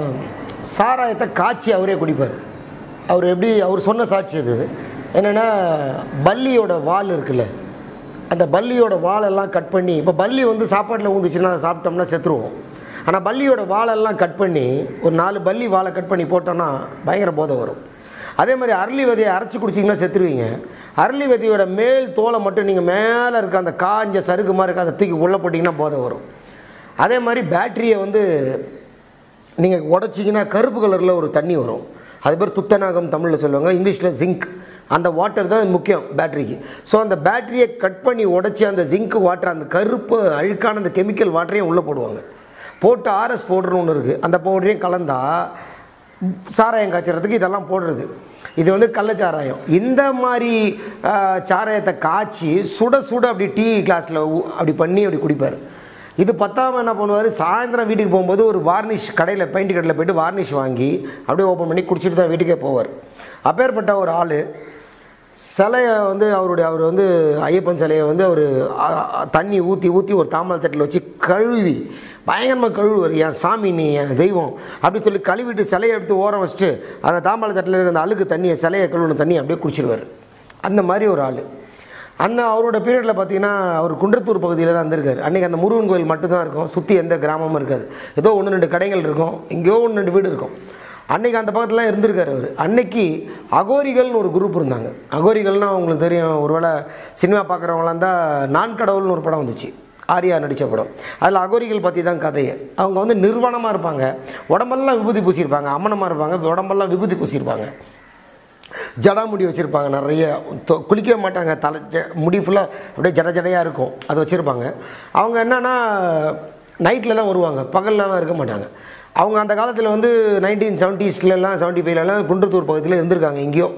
சாராயத்தை காய்ச்சி அவரே குடிப்பார் அவர் எப்படி அவர் சொன்ன சாட்சி அது என்னென்னா பல்லியோட வால் இருக்குல்ல அந்த பல்லியோட வாலெல்லாம் கட் பண்ணி இப்போ பல்லி வந்து சாப்பாட்டில் ஊந்துச்சுன்னா அதை சாப்பிட்டோம்னா செத்துருவோம் ஆனால் பல்லியோட வாலெல்லாம் கட் பண்ணி ஒரு நாலு பல்லி வாழை கட் பண்ணி போட்டோன்னா பயங்கர போதை வரும் அதே மாதிரி அரளி விதையை அரைச்சி குடிச்சிங்கன்னா செத்துருவீங்க அரளி விதையோட மேல் தோலை மட்டும் நீங்கள் மேலே இருக்க அந்த காஞ்ச சருகு மாதிரி இருக்க அதை தூக்கி உள்ளே போட்டிங்கன்னா போதை வரும் அதே மாதிரி பேட்டரியை வந்து நீங்கள் உடச்சிங்கன்னா கருப்பு கலரில் ஒரு தண்ணி வரும் அது பேர் துத்தநாகம் தமிழில் சொல்லுவாங்க இங்கிலீஷில் ஜிங்க் அந்த வாட்டர் தான் முக்கியம் பேட்டரிக்கு ஸோ அந்த பேட்டரியை கட் பண்ணி உடச்சி அந்த ஜிங்க் வாட்டர் அந்த கருப்பு அழுக்கான அந்த கெமிக்கல் வாட்டரையும் உள்ளே போடுவாங்க போட்டு ஆர்எஸ் பவுடர்னு ஒன்று இருக்குது அந்த பவுடரையும் கலந்தா சாராயம் காய்ச்சறதுக்கு இதெல்லாம் போடுறது இது வந்து கள்ளச்சாராயம் இந்த மாதிரி ஆ, சாராயத்தை காய்ச்சி சுட சுட அப்படி டீ கிளாஸில் அப்படி பண்ணி அப்படி குடிப்பார் இது பத்தாம என்ன பண்ணுவார் சாயந்தரம் வீட்டுக்கு போகும்போது ஒரு வார்னிஷ் கடையில் பெயிண்ட் கடையில் போயிட்டு வார்னிஷ் வாங்கி அப்படியே ஓப்பன் பண்ணி குடிச்சிட்டு தான் வீட்டுக்கே போவார் அப்பேற்பட்ட ஒரு ஆள் சிலையை வந்து அவருடைய அவர் வந்து ஐயப்பன் சிலையை வந்து அவர் தண்ணி ஊற்றி ஊற்றி ஒரு தாமரை தட்டில் வச்சு கழுவி பயங்கரமாக கழுவுவார் என் சாமி நீ என் தெய்வம் அப்படின்னு சொல்லி கழுவிட்டு சிலையை எடுத்து ஓரம் வச்சுட்டு அந்த தாமரை தட்டில் இருக்கிற அந்த அழுக்கு தண்ணியை சிலையை கழுவுன தண்ணியை அப்படியே குடிச்சிடுவார் அந்த மாதிரி ஒரு ஆள் அந்த அவரோட பீரியடில் பார்த்தீங்கன்னா அவர் குன்றத்தூர் பகுதியில் தான் இருந்திருக்காரு அன்றைக்கி அந்த முருகன் கோயில் மட்டும்தான் இருக்கும் சுற்றி எந்த கிராமமும் இருக்காது ஏதோ ஒன்று ரெண்டு கடைகள் இருக்கும் எங்கேயோ ஒன்று ரெண்டு வீடு இருக்கும் அன்னைக்கு அந்த பக்கத்துலாம் இருந்திருக்காரு அவர் அன்னைக்கு அகோரிகள்னு ஒரு குரூப் இருந்தாங்க அகோரிகள்னால் உங்களுக்கு தெரியும் ஒருவேளை சினிமா பார்க்குறவங்களாம் தான் நான் கடவுள்னு ஒரு படம் வந்துச்சு ஆர்யா நடித்த படம் அதில் அகோரிகள் பற்றி தான் கதையை அவங்க வந்து நிர்வாணமாக இருப்பாங்க உடம்பெல்லாம் விபூதி பூசியிருப்பாங்க அம்மனமாக இருப்பாங்க உடம்பெல்லாம் விபூதி பூசியிருப்பாங்க ஜடாமுடி வச்சுருப்பாங்க நிறைய தொ- குளிக்கவே மாட்டாங்க தலை ஜ- முடி ஃபுல்லாக அப்படியே ஜட ஜடையாக இருக்கும் அது வச்சுருப்பாங்க அவங்க என்னன்னா நைட்டில் தான் வருவாங்க பகல்லலாம் இருக்க மாட்டாங்க அவங்க அந்த காலத்தில் வந்து நைன்டீன் செவன்ட்டீஸ்லலாம் செவன்ட்டி ஃபைவ்லலாம் குன்றத்தூர் பக்கத்தில் இருந்திருக்காங்க எங்கேயோ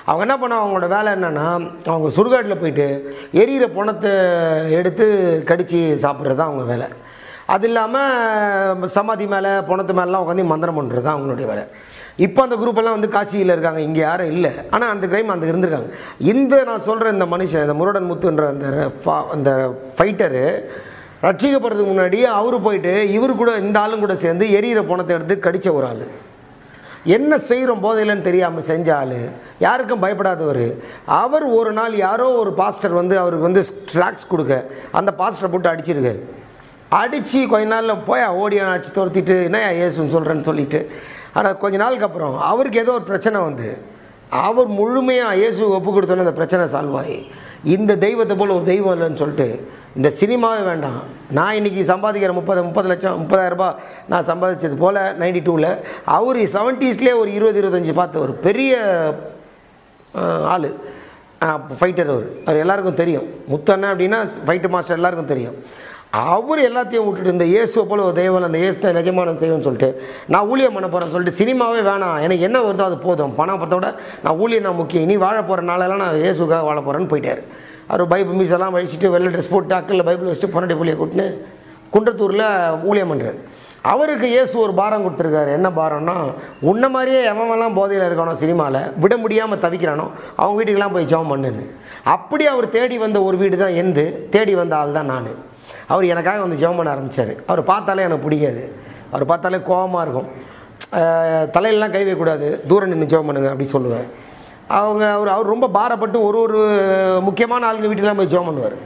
அவங்க என்ன பண்ண அவங்களோட வேலை என்னென்னா அவங்க சுடுகாட்டில் போயிட்டு எரியிற பணத்தை எடுத்து கடித்து சாப்பிட்றது தான் அவங்க வேலை அது இல்லாமல் சமாதி மேலே பணத்து மேலாம் உட்காந்து மந்திரம் பண்ணுறது தான் அவங்களுடைய வேலை இப்போ அந்த குரூப் எல்லாம் வந்து காசியில் இருக்காங்க இங்கே யாரும் இல்லை ஆனால் அந்த கிரைம் அந்த இருந்திருக்காங்க இந்த நான் சொல்கிற இந்த மனுஷன் இந்த முருடன் முத்துன்ற அந்த ஃபா- அந்த ஃபைட்டரு ரட்சிக்கப்படுறதுக்கு முன்னாடி அவரு போயிட்டு இவர் கூட இந்த ஆளும் கூட சேர்ந்து எரியிற பணத்தை எடுத்து கடித்த ஒரு ஆள் என்ன செய்கிறோம் போதையிலன்னு தெரியாமல் செஞ்ச ஆள் யாருக்கும் பயப்படாதவர் அவர் ஒரு நாள் யாரோ ஒரு பாஸ்டர் வந்து அவருக்கு வந்து ஸ்ட்ராக்ஸ் கொடுக்க அந்த பாஸ்டரை போட்டு அடிச்சிருக்காரு அடித்து கொஞ்ச நாளில் போய் ஓடியான அடிச்சு துரத்திட்டு என்ன ஏசுன்னு சொல்கிறேன்னு சொல்லிட்டு ஆனால் கொஞ்ச நாளுக்கு அப்புறம் அவருக்கு ஏதோ ஒரு பிரச்சனை வந்து அவர் முழுமையாக இயேசு ஒப்பு கொடுத்தோன்னே அந்த பிரச்சனை சால்வ் ஆகி இந்த தெய்வத்தை போல் ஒரு தெய்வம் இல்லைன்னு சொல்லிட்டு இந்த சினிமாவே வேண்டாம் நான் இன்றைக்கி சம்பாதிக்கிற முப்பது முப்பது லட்சம் முப்பதாயிரம் ரூபாய் நான் சம்பாதிச்சது போல் நைன்டி டூவில் அவர் செவன்ட்டீஸ்லேயே ஒரு இருபது இருபத்தஞ்சி பார்த்த ஒரு பெரிய ஆள் ஃபைட்டர் அவர் அவர் எல்லாருக்கும் தெரியும் முத்தண்ணன் அப்படின்னா ஃபைட்டு மாஸ்டர் எல்லாருக்கும் தெரியும் அவர் எல்லாத்தையும் விட்டுட்டு இந்த இயேசுவை போல ஒரு தெய்வம் அந்த இயேசு தான் நிஜமான தெய்வம்னு சொல்லிட்டு நான் ஊழியம் பண்ண போகிறேன்னு சொல்லிட்டு சினிமாவே வேணாம் எனக்கு என்ன வருதோ அது போதும் பணம் பணத்தை விட நான் ஊழியம் தான் முக்கியம் இனி வாழ போகிற நாளெல்லாம் நான் இயேசுக்காக வாழ போகிறேன்னு போயிட்டார் அவர் பைபிள் மீஸ் எல்லாம் வழிச்சிட்டு வெள்ளை ட்ரெஸ் போட்டு அக்கல்ல பைபிள் வச்சுட்டு பொன்னாடி புள்ளியை கூட்டின்னு குன்றத்தூரில் ஊழியம் பண்ணுறாரு அவருக்கு இயேசு ஒரு பாரம் கொடுத்துருக்காரு என்ன பாரம்னா உன்ன மாதிரியே எவன்லாம் போதையில் இருக்கானோ சினிமாவில் விட முடியாமல் தவிக்கிறானோ அவங்க வீட்டுக்கெல்லாம் போய் ஜெபம் பண்ணுன்னு அப்படி அவர் தேடி வந்த ஒரு வீடு தான் எந்து தேடி வந்த ஆள் தான் நான் அவர் எனக்காக வந்து ஜெபம் பண்ண ஆரம்பித்தார் அவர் பார்த்தாலே எனக்கு பிடிக்காது அவர் பார்த்தாலே கோபமாக இருக்கும் அஹ், தலையிலலாம் கை வைக்கக்கூடாது தூரம் நின்று ஜெபம் பண்ணுங்க அப்படி சொல்லுவேன் அவங்க அவர் அவர் ரொம்ப பாரப்பட்டு ஒரு ஒரு முக்கியமான ஆளுங்க வீட்டுக்கெல்லாம் போய் ஜெபம் பண்ணுவார்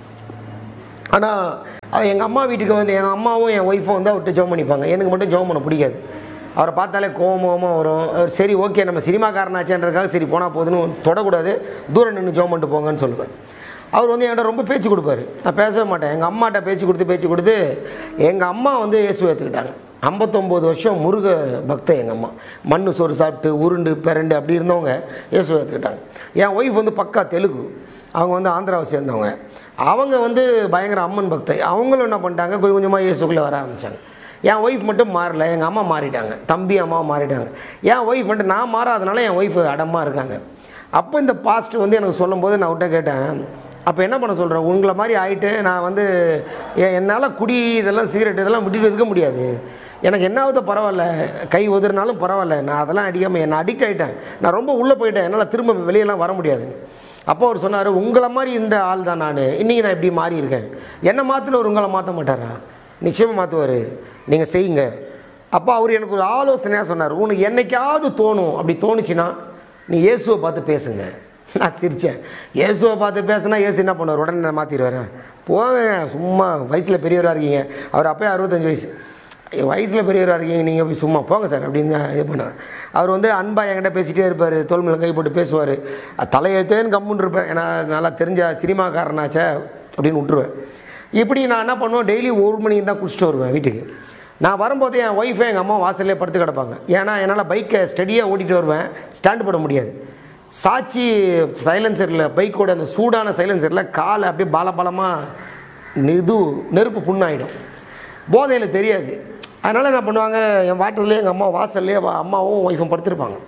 ஆனால் எங்கள் அம்மா வீட்டுக்கு வந்து எங்கள் அம்மாவும் என் ஒய்ஃபும் வந்து அவர்கிட்ட ஜெபம் பண்ணிப்பாங்க எனக்கு மட்டும் ஜெபம் பண்ண பிடிக்காது அவரை பார்த்தாலே கோமமாக வரும் அவர் சரி ஓகே நம்ம சினிமாக்காரனாச்சேன்றதுக்காக சரி போனால் போதுன்னு தொடக்கூடாது தூரம் நின்று ஜெபம் பண்ணிட்டு போங்கன்னு சொல்லுவேன் அவர் வந்து என்கிட்ட ரொம்ப பேச்சு கொடுப்பாரு நான் பேசவே மாட்டேன் எங்கள் அம்மாட்ட பேச்சு கொடுத்து பேச்சு கொடுத்து எங்கள் அம்மா வந்து இயேசுவை ஏற்றுக்கிட்டாங்க ஐம்பத்தொம்போது வருஷம் முருக பக்தை எங்கள் அம்மா மண் சோறு சாப்பிட்டு உருண்டு பிறண்டு அப்படி இருந்தவங்க இயேசுவை ஏற்றுக்கிட்டாங்க என் ஒய்ஃப் வந்து பக்கா தெலுங்கு அவங்க வந்து ஆந்திராவை சேர்ந்தவங்க அவங்க வந்து பயங்கர அம்மன் பக்தை அவங்களும் என்ன பண்ணிட்டாங்க கொஞ்சம் கொஞ்சமாக இயேசுக்குள்ளே வர ஆரம்பித்தாங்க என் ஒய்ஃப் மட்டும் மாறல எங்கள் அம்மா மாறிட்டாங்க தம்பி அம்மா மாறிட்டாங்க என் ஒய்ஃப் மட்டும் நான் மாறாதனால என் ஒய்ஃப் அடமாக இருக்காங்க அப்போ இந்த பாஸ்ட் வந்து எனக்கு சொல்லும்போது நான் விட்ட கேட்டேன் அப்போ என்ன பண்ண சொல்கிறேன் உங்களை மாதிரி ஆயிட்டு நான் வந்து எ- என்னால் குடி இதெல்லாம் சிகரெட் இதெல்லாம் விட்டுட்டு இருக்க முடியாது எனக்கு என்னாவது பரவாயில்ல கை உதிரினாலும் பரவாயில்ல நான் அதெல்லாம் அடிக்காமல் நான் அடிக்ட் ஆகிட்டேன் நான் ரொம்ப உள்ளே போயிட்டேன் என்னால் திரும்ப வெளியெல்லாம் வர முடியாது அப்போ அவர் சொன்னார் உங்களை மாதிரி இந்த ஆள் தான் நான் இன்றைக்கி நான் இப்படி மாறி இருக்கேன் என்ன மாற்றினவர் உங்களை மாற்ற மாட்டாரா நிச்சயமாக மாற்றுவார் நீங்கள் செய்யுங்க அப்போ அவர் எனக்கு ஒரு ஆலோசனையாக சொன்னார் உனக்கு என்னைக்காவது தோணும் அப்படி தோணுச்சுன்னா நீ இயேசுவை பார்த்து பேசுங்க நான் சிரித்தேன் இயேசுவை பார்த்து பேசுனா இயேசு என்ன பண்ணுவார் உடனே மாற்றிடுவார் போங்க சும்மா வயசில் பெரியவராக இருக்கீங்க அவர் அப்போயே அறுபத்தஞ்சு வயசு வயசில் பெரியவராக இருக்கீங்க நீங்கள் போய் சும்மா போங்க சார் அப்படின்னு நான் இது பண்ணேன் அவர் வந்து அன்பாக என்கிட்ட பேசிகிட்டே இருப்பார் தோல் மேல கை போட்டு பேசுவார் தலையெழுத்தேன்னு கம்முன்னு இருப்பேன் ஏன்னா நல்லா தெரிஞ்ச சினிமாக்காரனாச்சே அப்படின்னு விட்டுருவேன் இப்படி நான் என்ன பண்ணுவேன் டெய்லி ஒரு மணிக்கு தான் குடிச்சிட்டு வருவேன் வீட்டுக்கு நான் வரும்போது என் ஒய்ஃபே எங்கள் அம்மா வாசல்லே படுத்து கிடப்பாங்க ஏன்னா என்னால் பைக்கை ஸ்டடியாக ஓட்டிகிட்டு வருவேன் ஸ்டாண்டு போட முடியாது சாட்சி சைலன்சரில் பைக்கோட அந்த சூடான சைலன்சரில் காலை அப்படியே பாலபாலமாக இது நெருப்பு புண்ணாயிடும் போதையில் தெரியாது அதனால் என்ன பண்ணுவாங்க என் வாட்டர்லேயே எங்கள் அம்மா வாசல்லையே வா- அம்மாவும் ஒய்ஃபும் படுத்திருப்பாங்க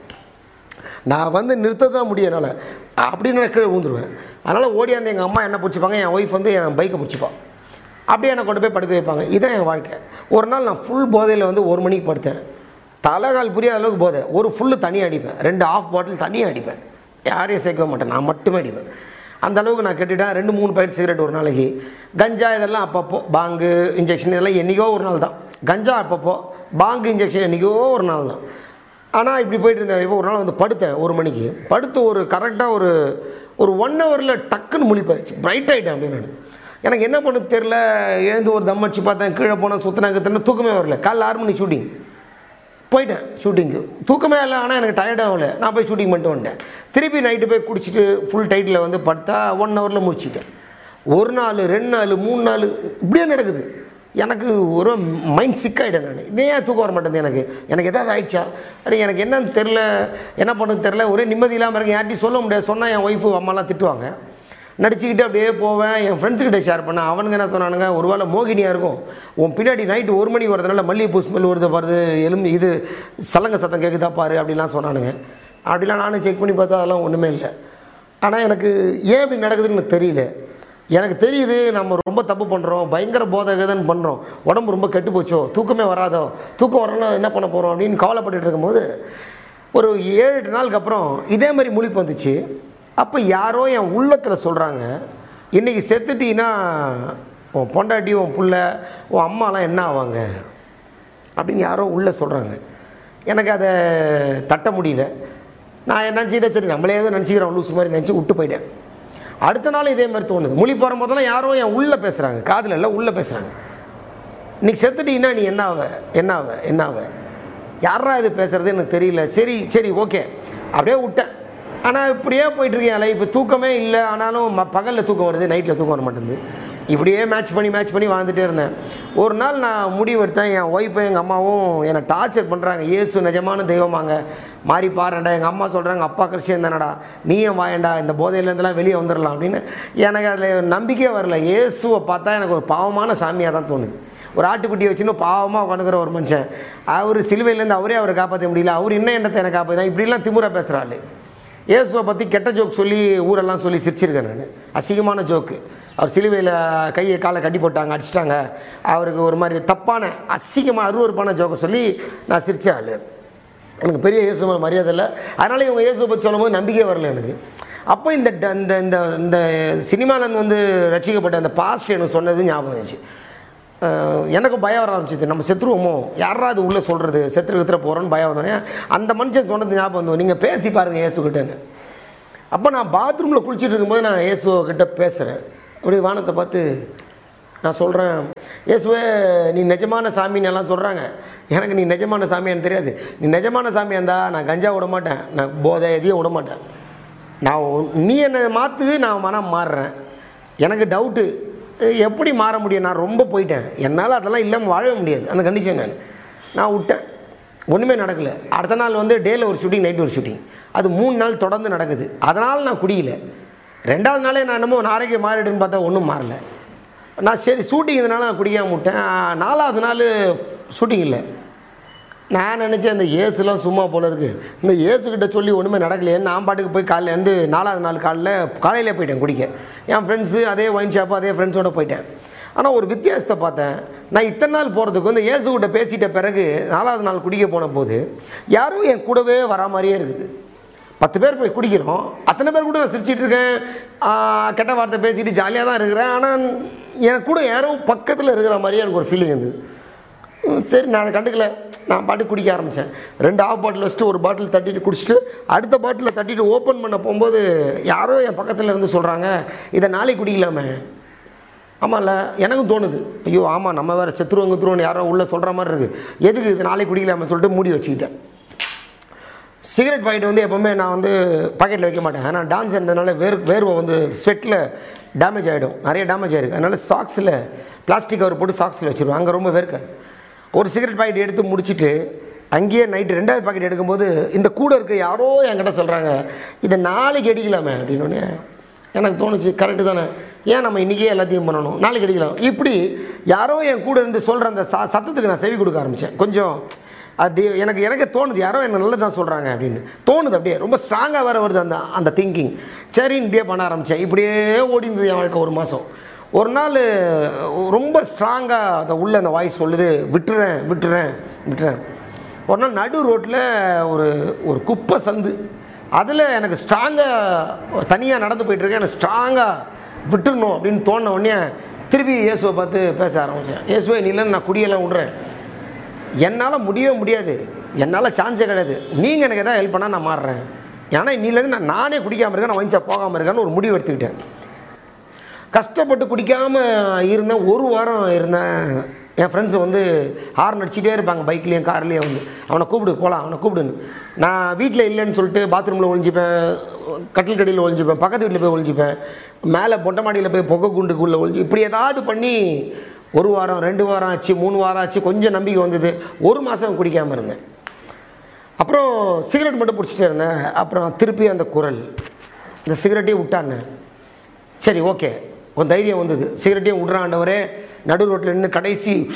நான் வந்து நிறுத்த தான் முடியும் என்னால் அப்படின்னு நான் கீழே விழுந்துருவேன் அதனால் ஓடியாந்து எங்கள் அம்மா என்ன பிடிச்சிப்பாங்க என் ஒய்ஃப் வந்து என் பைக்கை பிடிச்சிப்பான் அப்படியே என்னை கொண்டு போய் படுக்க வைப்பாங்க இதுதான் என் வாழ்க்கை ஒரு நாள் நான் ஃபுல் போதையில் வந்து ஒரு மணிக்கு படுத்தேன் தலைகால் புரியாத அளவுக்கு போதை ஒரு ஃபுல்லு தனியாக அடிப்பேன் ரெண்டு ஆஃப் பாட்டில் தனியாக அடிப்பேன் யாரையும் சேர்க்கவே மாட்டேன் நான் மட்டுமே அடிப்பேன் அந்த அளவுக்கு நான் கெட்டுட்டேன் ரெண்டு மூணு பாக்கெட் சிகரெட் ஒரு நாளைக்கு கஞ்சா இதெல்லாம் அப்பப்போ பாங்கு இன்ஜெக்ஷன் இதெல்லாம் என்றைக்கோ ஒரு நாள் தான் கஞ்சா அப்பப்போ பாங்கு இன்ஜெக்ஷன் என்றைக்கோ ஒரு நாள் தான் ஆனால் இப்படி போயிட்டு இருந்தேன் இப்போ ஒரு நாள் வந்து படுத்தேன் ஒரு மணிக்கு படுத்து ஒரு கரெக்டாக ஒரு ஒரு ஒன் ஹவரில் டக்குன்னு முழிப்பாயிடுச்சு பிரைட் ஆகிட்டேன் அப்படின்னு நான் எனக்கு என்ன பண்ணு தெரில எழுந்து ஒரு தம் அடிச்சு பார்த்தேன் கீழே போனேன் சுற்றினா கத்துனா தூக்கமே வரல காலைல ஆறு மணி ஷூட்டிங் போயிட்டேன் ஷூட்டிங்க்கு தூக்கமே இல்லை ஆனால் எனக்கு டயர்ட் ஆகல நான் போய் ஷூட்டிங் பண்ணிட்டு வந்துட்டேன் திருப்பி நைட்டு போய் குடிச்சிட்டு ஃபுல் டைட்டில் வந்து படுத்தா ஒன் ஹவரில் முடிச்சிட்டேன் ஒரு நாள் ரெண்டு நாள் மூணு நாள் இப்படியே நடக்குது எனக்கு ஒரு மைண்ட் சிக்காயிட்டேன் நான் இதே ஏன் தூக்கம் வர மாட்டேங்குது எனக்கு எனக்கு எதாவது ஆயிடுச்சா அப்படி எனக்கு என்னன்னு தெரில என்ன பண்ணுறது தெரில ஒரே நிம்மதி இல்லாமல் இருக்கு யார்ட்டையும் சொல்ல முடியாது சொன்னால் என் ஒய்ஃபு அம்மாலாம் திட்டுவாங்க நடிச்சுக்கிட்டு அப்படியே போவேன் என் ஃப்ரெண்ட்ஸுக்கிட்ட ஷேர் பண்ணேன் அவனுங்க என்ன சொன்னானுங்க ஒருவேளை மோகினியாக இருக்கும் உன் பின்னாடி நைட்டு ஒரு மணி வரதுனால மல்லிகைப்பூ ஸ்மெல் வருது பாருது எலும்பு இது சலங்க சத்தம் கேட்குதா பாரு அப்படிலாம் சொன்னானுங்க அப்படிலாம் நானும் செக் பண்ணி பார்த்தா அதெல்லாம் ஒன்றுமே இல்லை ஆனால் எனக்கு ஏன் இப்படி நடக்குதுன்னு எனக்கு தெரியல எனக்கு தெரியுது நம்ம ரொம்ப தப்பு பண்ணுறோம் பயங்கர போதகதன் பண்ணுறோம் உடம்பு ரொம்ப கெட்டு போச்சோ தூக்கமே வராதோ தூக்கம் வரலாம் என்ன பண்ண போகிறோம் அப்படின்னு கவலைப்பட்டுட்டு இருக்கும்போது ஒரு ஏழு எட்டு நாளுக்கு அப்புறம் இதே மாதிரி முழிப்பு வந்துச்சு அப்போ யாரோ என் உள்ளத்தில் சொல்கிறாங்க இன்றைக்கி செத்துட்டீங்கன்னா உன் பொண்டாட்டி உன் புள்ள உன் அம்மாலாம் என்ன ஆவாங்க அப்படின்னு யாரோ உள்ளே சொல்கிறாங்க எனக்கு அதை தட்ட முடியல நான் என்ன நினச்சிட்டேன் சரி நம்மளே ஏதோ நினச்சிக்கிறோம் லூஸ் மாதிரி நினச்சி விட்டு போயிட்டேன் அடுத்த நாள் இதே மாதிரி தோணுது மொழி போகிற போதெல்லாம் யாரோ என் உள்ளே பேசுகிறாங்க காதில் இல்லை உள்ளே பேசுகிறாங்க இன்னைக்கு செத்துட்டீங்கன்னா நீ என்ன ஆவ என்ன ஆவ என்ன ஆவ யாரா இது பேசுறது எனக்கு தெரியல சரி சரி ஓகே அப்படியே விட்டேன் ஆனால் இப்படியே போயிட்டுருக்கேன் என் லைஃப் தூக்கமே இல்லை ஆனாலும் ம பகலில் தூக்கம் வருது நைட்டில் தூக்கம் வர மாட்டேங்குது இப்படியே மேட்ச் பண்ணி மேட்ச் பண்ணி வாழ்ந்துட்டே இருந்தேன் ஒரு நாள் நான் முடிவு எடுத்தேன் என் ஒய்ஃபும் எங்கள் அம்மாவும் என்னை டார்ச்சர் பண்ணுறாங்க இயேசு நிஜமான தெய்வமாங்க மாறி பாருடா எங்கள் அம்மா சொல்கிறாங்க அப்பா கிறிஸ்டியன் தானடா நீயும் வாயண்டா இந்த போதையிலேருந்துலாம் வெளியே வந்துடலாம் அப்படின்னு எனக்கு அதில் நம்பிக்கையே வரல இயேசுவை பார்த்தா எனக்கு ஒரு பாவமான சாமியாக தான் தோணுது ஒரு ஆட்டுக்குட்டியை வச்சுன்னு பாவமாக உட்காந்துக்கிற ஒரு மனுஷன் அவர் சிலுவையிலேருந்து அவரே அவரை காப்பாற்ற முடியல அவர் இன்னும் என்னத்தை எனக்கு காப்பாற்ற இப்படிலாம் திமுறை பேசுகிறாள் இயேசுவை பற்றி கெட்ட ஜோக் சொல்லி ஊரெல்லாம் சொல்லி சிரிச்சிருக்கேன் நான் அசிங்கமான ஜோக்கு அவர் சிலுவையில் கையை காலை கட்டி போட்டாங்க அடிச்சிட்டாங்க அவருக்கு ஒரு மாதிரி தப்பான அசிங்கமான அருவறுப்பான ஜோக்கை சொல்லி நான் சிரிச்ச ஆள் எனக்கு பெரிய இயேசு மேல மரியாதை இல்லை அதனால் இவங்க இயேசுவை பற்றி சொல்லும்போது நம்பிக்கையே வரல எனக்கு அப்போ இந்த ட- இந்த இந்த இந்த சினிமாலேருந்து வந்து ரட்சிக்கப்பட்ட அந்த பாஸ்ட் எனக்கு சொன்னது ஞாபகம் இருந்துச்சு அஹ் எனக்கும் பயம் வர ஆரம்பிச்சிது நம்ம செத்துருவோமோ யாரா அது உள்ளே சொல்கிறது செத்துரு கித்துற போகிறோன்னு பயம் வந்தோடனே அந்த மனுஷன் சொன்னது ஞாபகம் வந்தோம் நீங்கள் பேசி பாருங்கள் இயேசுக்கிட்டேன்னு அப்போ நான் பாத்ரூமில் குளிச்சுட்டு இருக்கும்போது நான் இயேசுக்கிட்ட பேசுகிறேன் அப்படியே வானத்தை பார்த்து நான் சொல்கிறேன் இயேசுவே நீ நிஜமான சாமின்னு எல்லாம் சொல்கிறாங்க எனக்கு நீ நிஜமான சாமியான்னு தெரியாது நீ நிஜமான சாமியாக இருந்தா நான் கஞ்சா விட மாட்டேன் நான் போதை எதையும் விட மாட்டேன் நான் உன்- நீ என்னை மாற்று நான் மனம் மாறுறேன் எனக்கு டவுட்டு எப்படி மாற முடியும் நான் ரொம்ப போயிட்டேன் என்னால் அதெல்லாம் இல்லாமல் வாழவே முடியாது அந்த கண்டிஷன் நான் நான் விட்டேன் ஒன்றுமே நடக்கலை அடுத்த நாள் வந்து டேயில் ஒரு ஷூட்டிங் நைட் ஒரு ஷூட்டிங் அது மூணு நாள் தொடர்ந்து நடக்குது அதனால் நான் குடியல ரெண்டாவது நாளே நான் என்னமோ நான் ஆரோக்கியம் மாறிடுன்னு பார்த்தா ஒன்றும் மாறல நான் சரி ஷூட்டிங் இதனால நான் குடிக்காம விட்டேன் ஆ, நாலாவது நாள் ஷூட்டிங் இல்லை நான் நினச்சேன் இந்த ஏசுலாம் சும்மா போல இருக்குது இந்த ஏசுக்கிட்ட சொல்லி ஒன்றுமே நடக்கலையே நான் பாட்டுக்கு போய் காலையில் இருந்து நாலாவது நாள் காலையில் காலையிலே போயிட்டேன் குடிக்க என் ஃப்ரெண்ட்ஸு அதே ஒயின் ஷாப்பு அதே ஃப்ரெண்ட்ஸோட போயிட்டேன் ஆனால் ஒரு வித்தியாசத்தை பார்த்தேன் நான் இத்தனை நாள் போகிறதுக்கு வந்து இயேசுகிட்ட பேசிட்ட பிறகு நாலாவது நாள் குடிக்க போன போது யாரும் என் கூடவே வரா மாதிரியே இருக்குது பத்து பேர் போய் குடிக்கிறோம் அத்தனை பேர் கூட நான் சிரிச்சிட்டு இருக்கேன் ஆ, கெட்ட வார்த்தை பேசிட்டு ஜாலியாக தான் இருக்கிறேன் ஆனால் எனக்கு கூட யாரும் பக்கத்தில் இருக்கிற மாதிரியே எனக்கு ஒரு ஃபீலிங் இருந்தது ம், சரி நான் அதை கண்டுக்கல நான் பாட்டு குடிக்க ஆரம்பித்தேன் ரெண்டு ஆஃப் பாட்டில் வச்சுட்டு ஒரு பாட்டில் தட்டிட்டு குடிச்சிட்டு அடுத்த பாட்டில் தட்டிட்டு ஓப்பன் பண்ண போகும்போது யாரோ என் பக்கத்தில் இருந்து சொல்கிறாங்க இதை நாளைக்கு குடிக்கலாமே ஆமாம்ல எனக்கும் தோணுது ஐயோ ஆமாம் நம்ம வேறு செத்துருவோம் குத்துருவோன்னு யாரோ உள்ளே சொல்கிற மாதிரி இருக்குது எதுக்கு இது நாளைக்கு குடிக்கலாமே சொல்லிட்டு மூடி வச்சுக்கிட்டேன் சிகரெட் பாக்கெட் வந்து எப்போவுமே நான் வந்து பாக்கெட்டில் வைக்க மாட்டேன் ஆனால் டான்ஸ் இருந்ததுனால வேர் வேர்வை வந்து ஸ்வெட்டில் டேமேஜ் ஆகிடும் நிறைய டேமேஜ் ஆகிருக்கு அதனால் சாக்ஸில் பிளாஸ்டிக் கவர் போட்டு சாக்ஸில் வச்சுருவேன் அங்கே ரொம்ப வேர்க்காது ஒரு சிகரெட் பாக்கெட் எடுத்து முடிச்சிட்டு அங்கேயே நைட்டு ரெண்டாவது பாக்கெட் எடுக்கும்போது இந்த கூட இருக்க யாரோ என்கிட்ட சொல்கிறாங்க இதை நாளைக்கு அடிக்கலாமே அப்படின்னு எனக்கு தோணுச்சு கரெக்டு தானே ஏன் நம்ம இன்றைக்கே எல்லாத்தையும் பண்ணணும் நாளைக்கு அடிக்கலாம் இப்படி யாரோ என் கூட இருந்து சொல்கிற அந்த ச சத்தத்துக்கு நான் செவி கொடுக்க ஆரம்பித்தேன் கொஞ்சம் அது எனக்கு எனக்கு தோணுது யாரோ எனக்கு நல்லது தான் சொல்கிறாங்க அப்படின்னு தோணுது அப்படியே ரொம்ப ஸ்ட்ராங்காக வேறு வருது அந்த அந்த திங்கிங் சரின்னு இப்படியே பண்ண ஆரம்பித்தேன் இப்படியே ஓடி இருந்தது என் வாழ்க்கை ஒரு மாதம் ஒரு நாள் ரொம்ப ஸ்ட்ராங்காக அந்த உள்ள அந்த வாய்ஸ் சொல்லுது விட்டுறேன் விட்டுறேன் விட்டுறேன் ஒரு நாள் நடு ரோட்டில் ஒரு ஒரு குப்பை சந்து அதில் எனக்கு ஸ்ட்ராங்காக தனியாக நடந்து போயிட்டுருக்கேன் எனக்கு ஸ்ட்ராங்காக விட்டுறணும் அப்படின்னு தோணுன உடனே திருப்பி இயேசுவை பார்த்து பேச ஆரம்பித்தேன் இயேசுவை நீ இல்லைன்னு நான் குடியெல்லாம் விட்றேன் என்னால் முடியவே முடியாது என்னால் சான்ஸே கிடையாது நீங்கள் எனக்கு எதாவது ஹெல்ப் பண்ணால் நான் மாறுறேன் ஏன்னா இன்னிலேருந்து நான் நானே குடிக்காமல் இருக்கேன் நான் வஞ்சா போகாமல் இருக்கேன்னு ஒரு முடிவு எடுத்துக்கிட்டேன் கஷ்டப்பட்டு குடிக்காமல் இருந்தேன் ஒரு வாரம் இருந்தேன் என் ஃப்ரெண்ட்ஸ் வந்து ஹார்ன் அடிச்சிட்டே இருப்பாங்க பைக்லேயும் கார்லேயும் வந்து அவனை கூப்பிடு போகலாம் அவனை கூப்பிடுன்னு நான் வீட்டில் இல்லைன்னு சொல்லிட்டு பாத்ரூமில் ஒழிஞ்சிப்பேன் கட்டில் கடியில் ஒழிஞ்சிப்பேன் பக்கத்து வீட்டில் போய் ஒழிஞ்சிப்பேன் மேலே பொட்டை மாடியில் போய் புகை குண்டுக்குள்ளே ஒழிஞ்சு இப்படி ஏதாவது பண்ணி ஒரு வாரம் ரெண்டு வாரம் ஆச்சு மூணு வாரம் ஆச்சு கொஞ்சம் நம்பிக்கை வந்தது ஒரு மாதம் குடிக்காமல் இருந்தேன் அப்புறம் சிகரெட் மட்டும் பிடிச்சிட்டே இருந்தேன் அப்புறம் திருப்பி அந்த குரல் இந்த சிகரெட்டையும் விட்டான்னு சரி ஓகே கொஞ்சம் தைரியம் வந்தது சிகரெட்டையும் விட்றாண்டவரே நடு ரோட்டில் நின்று கடைசி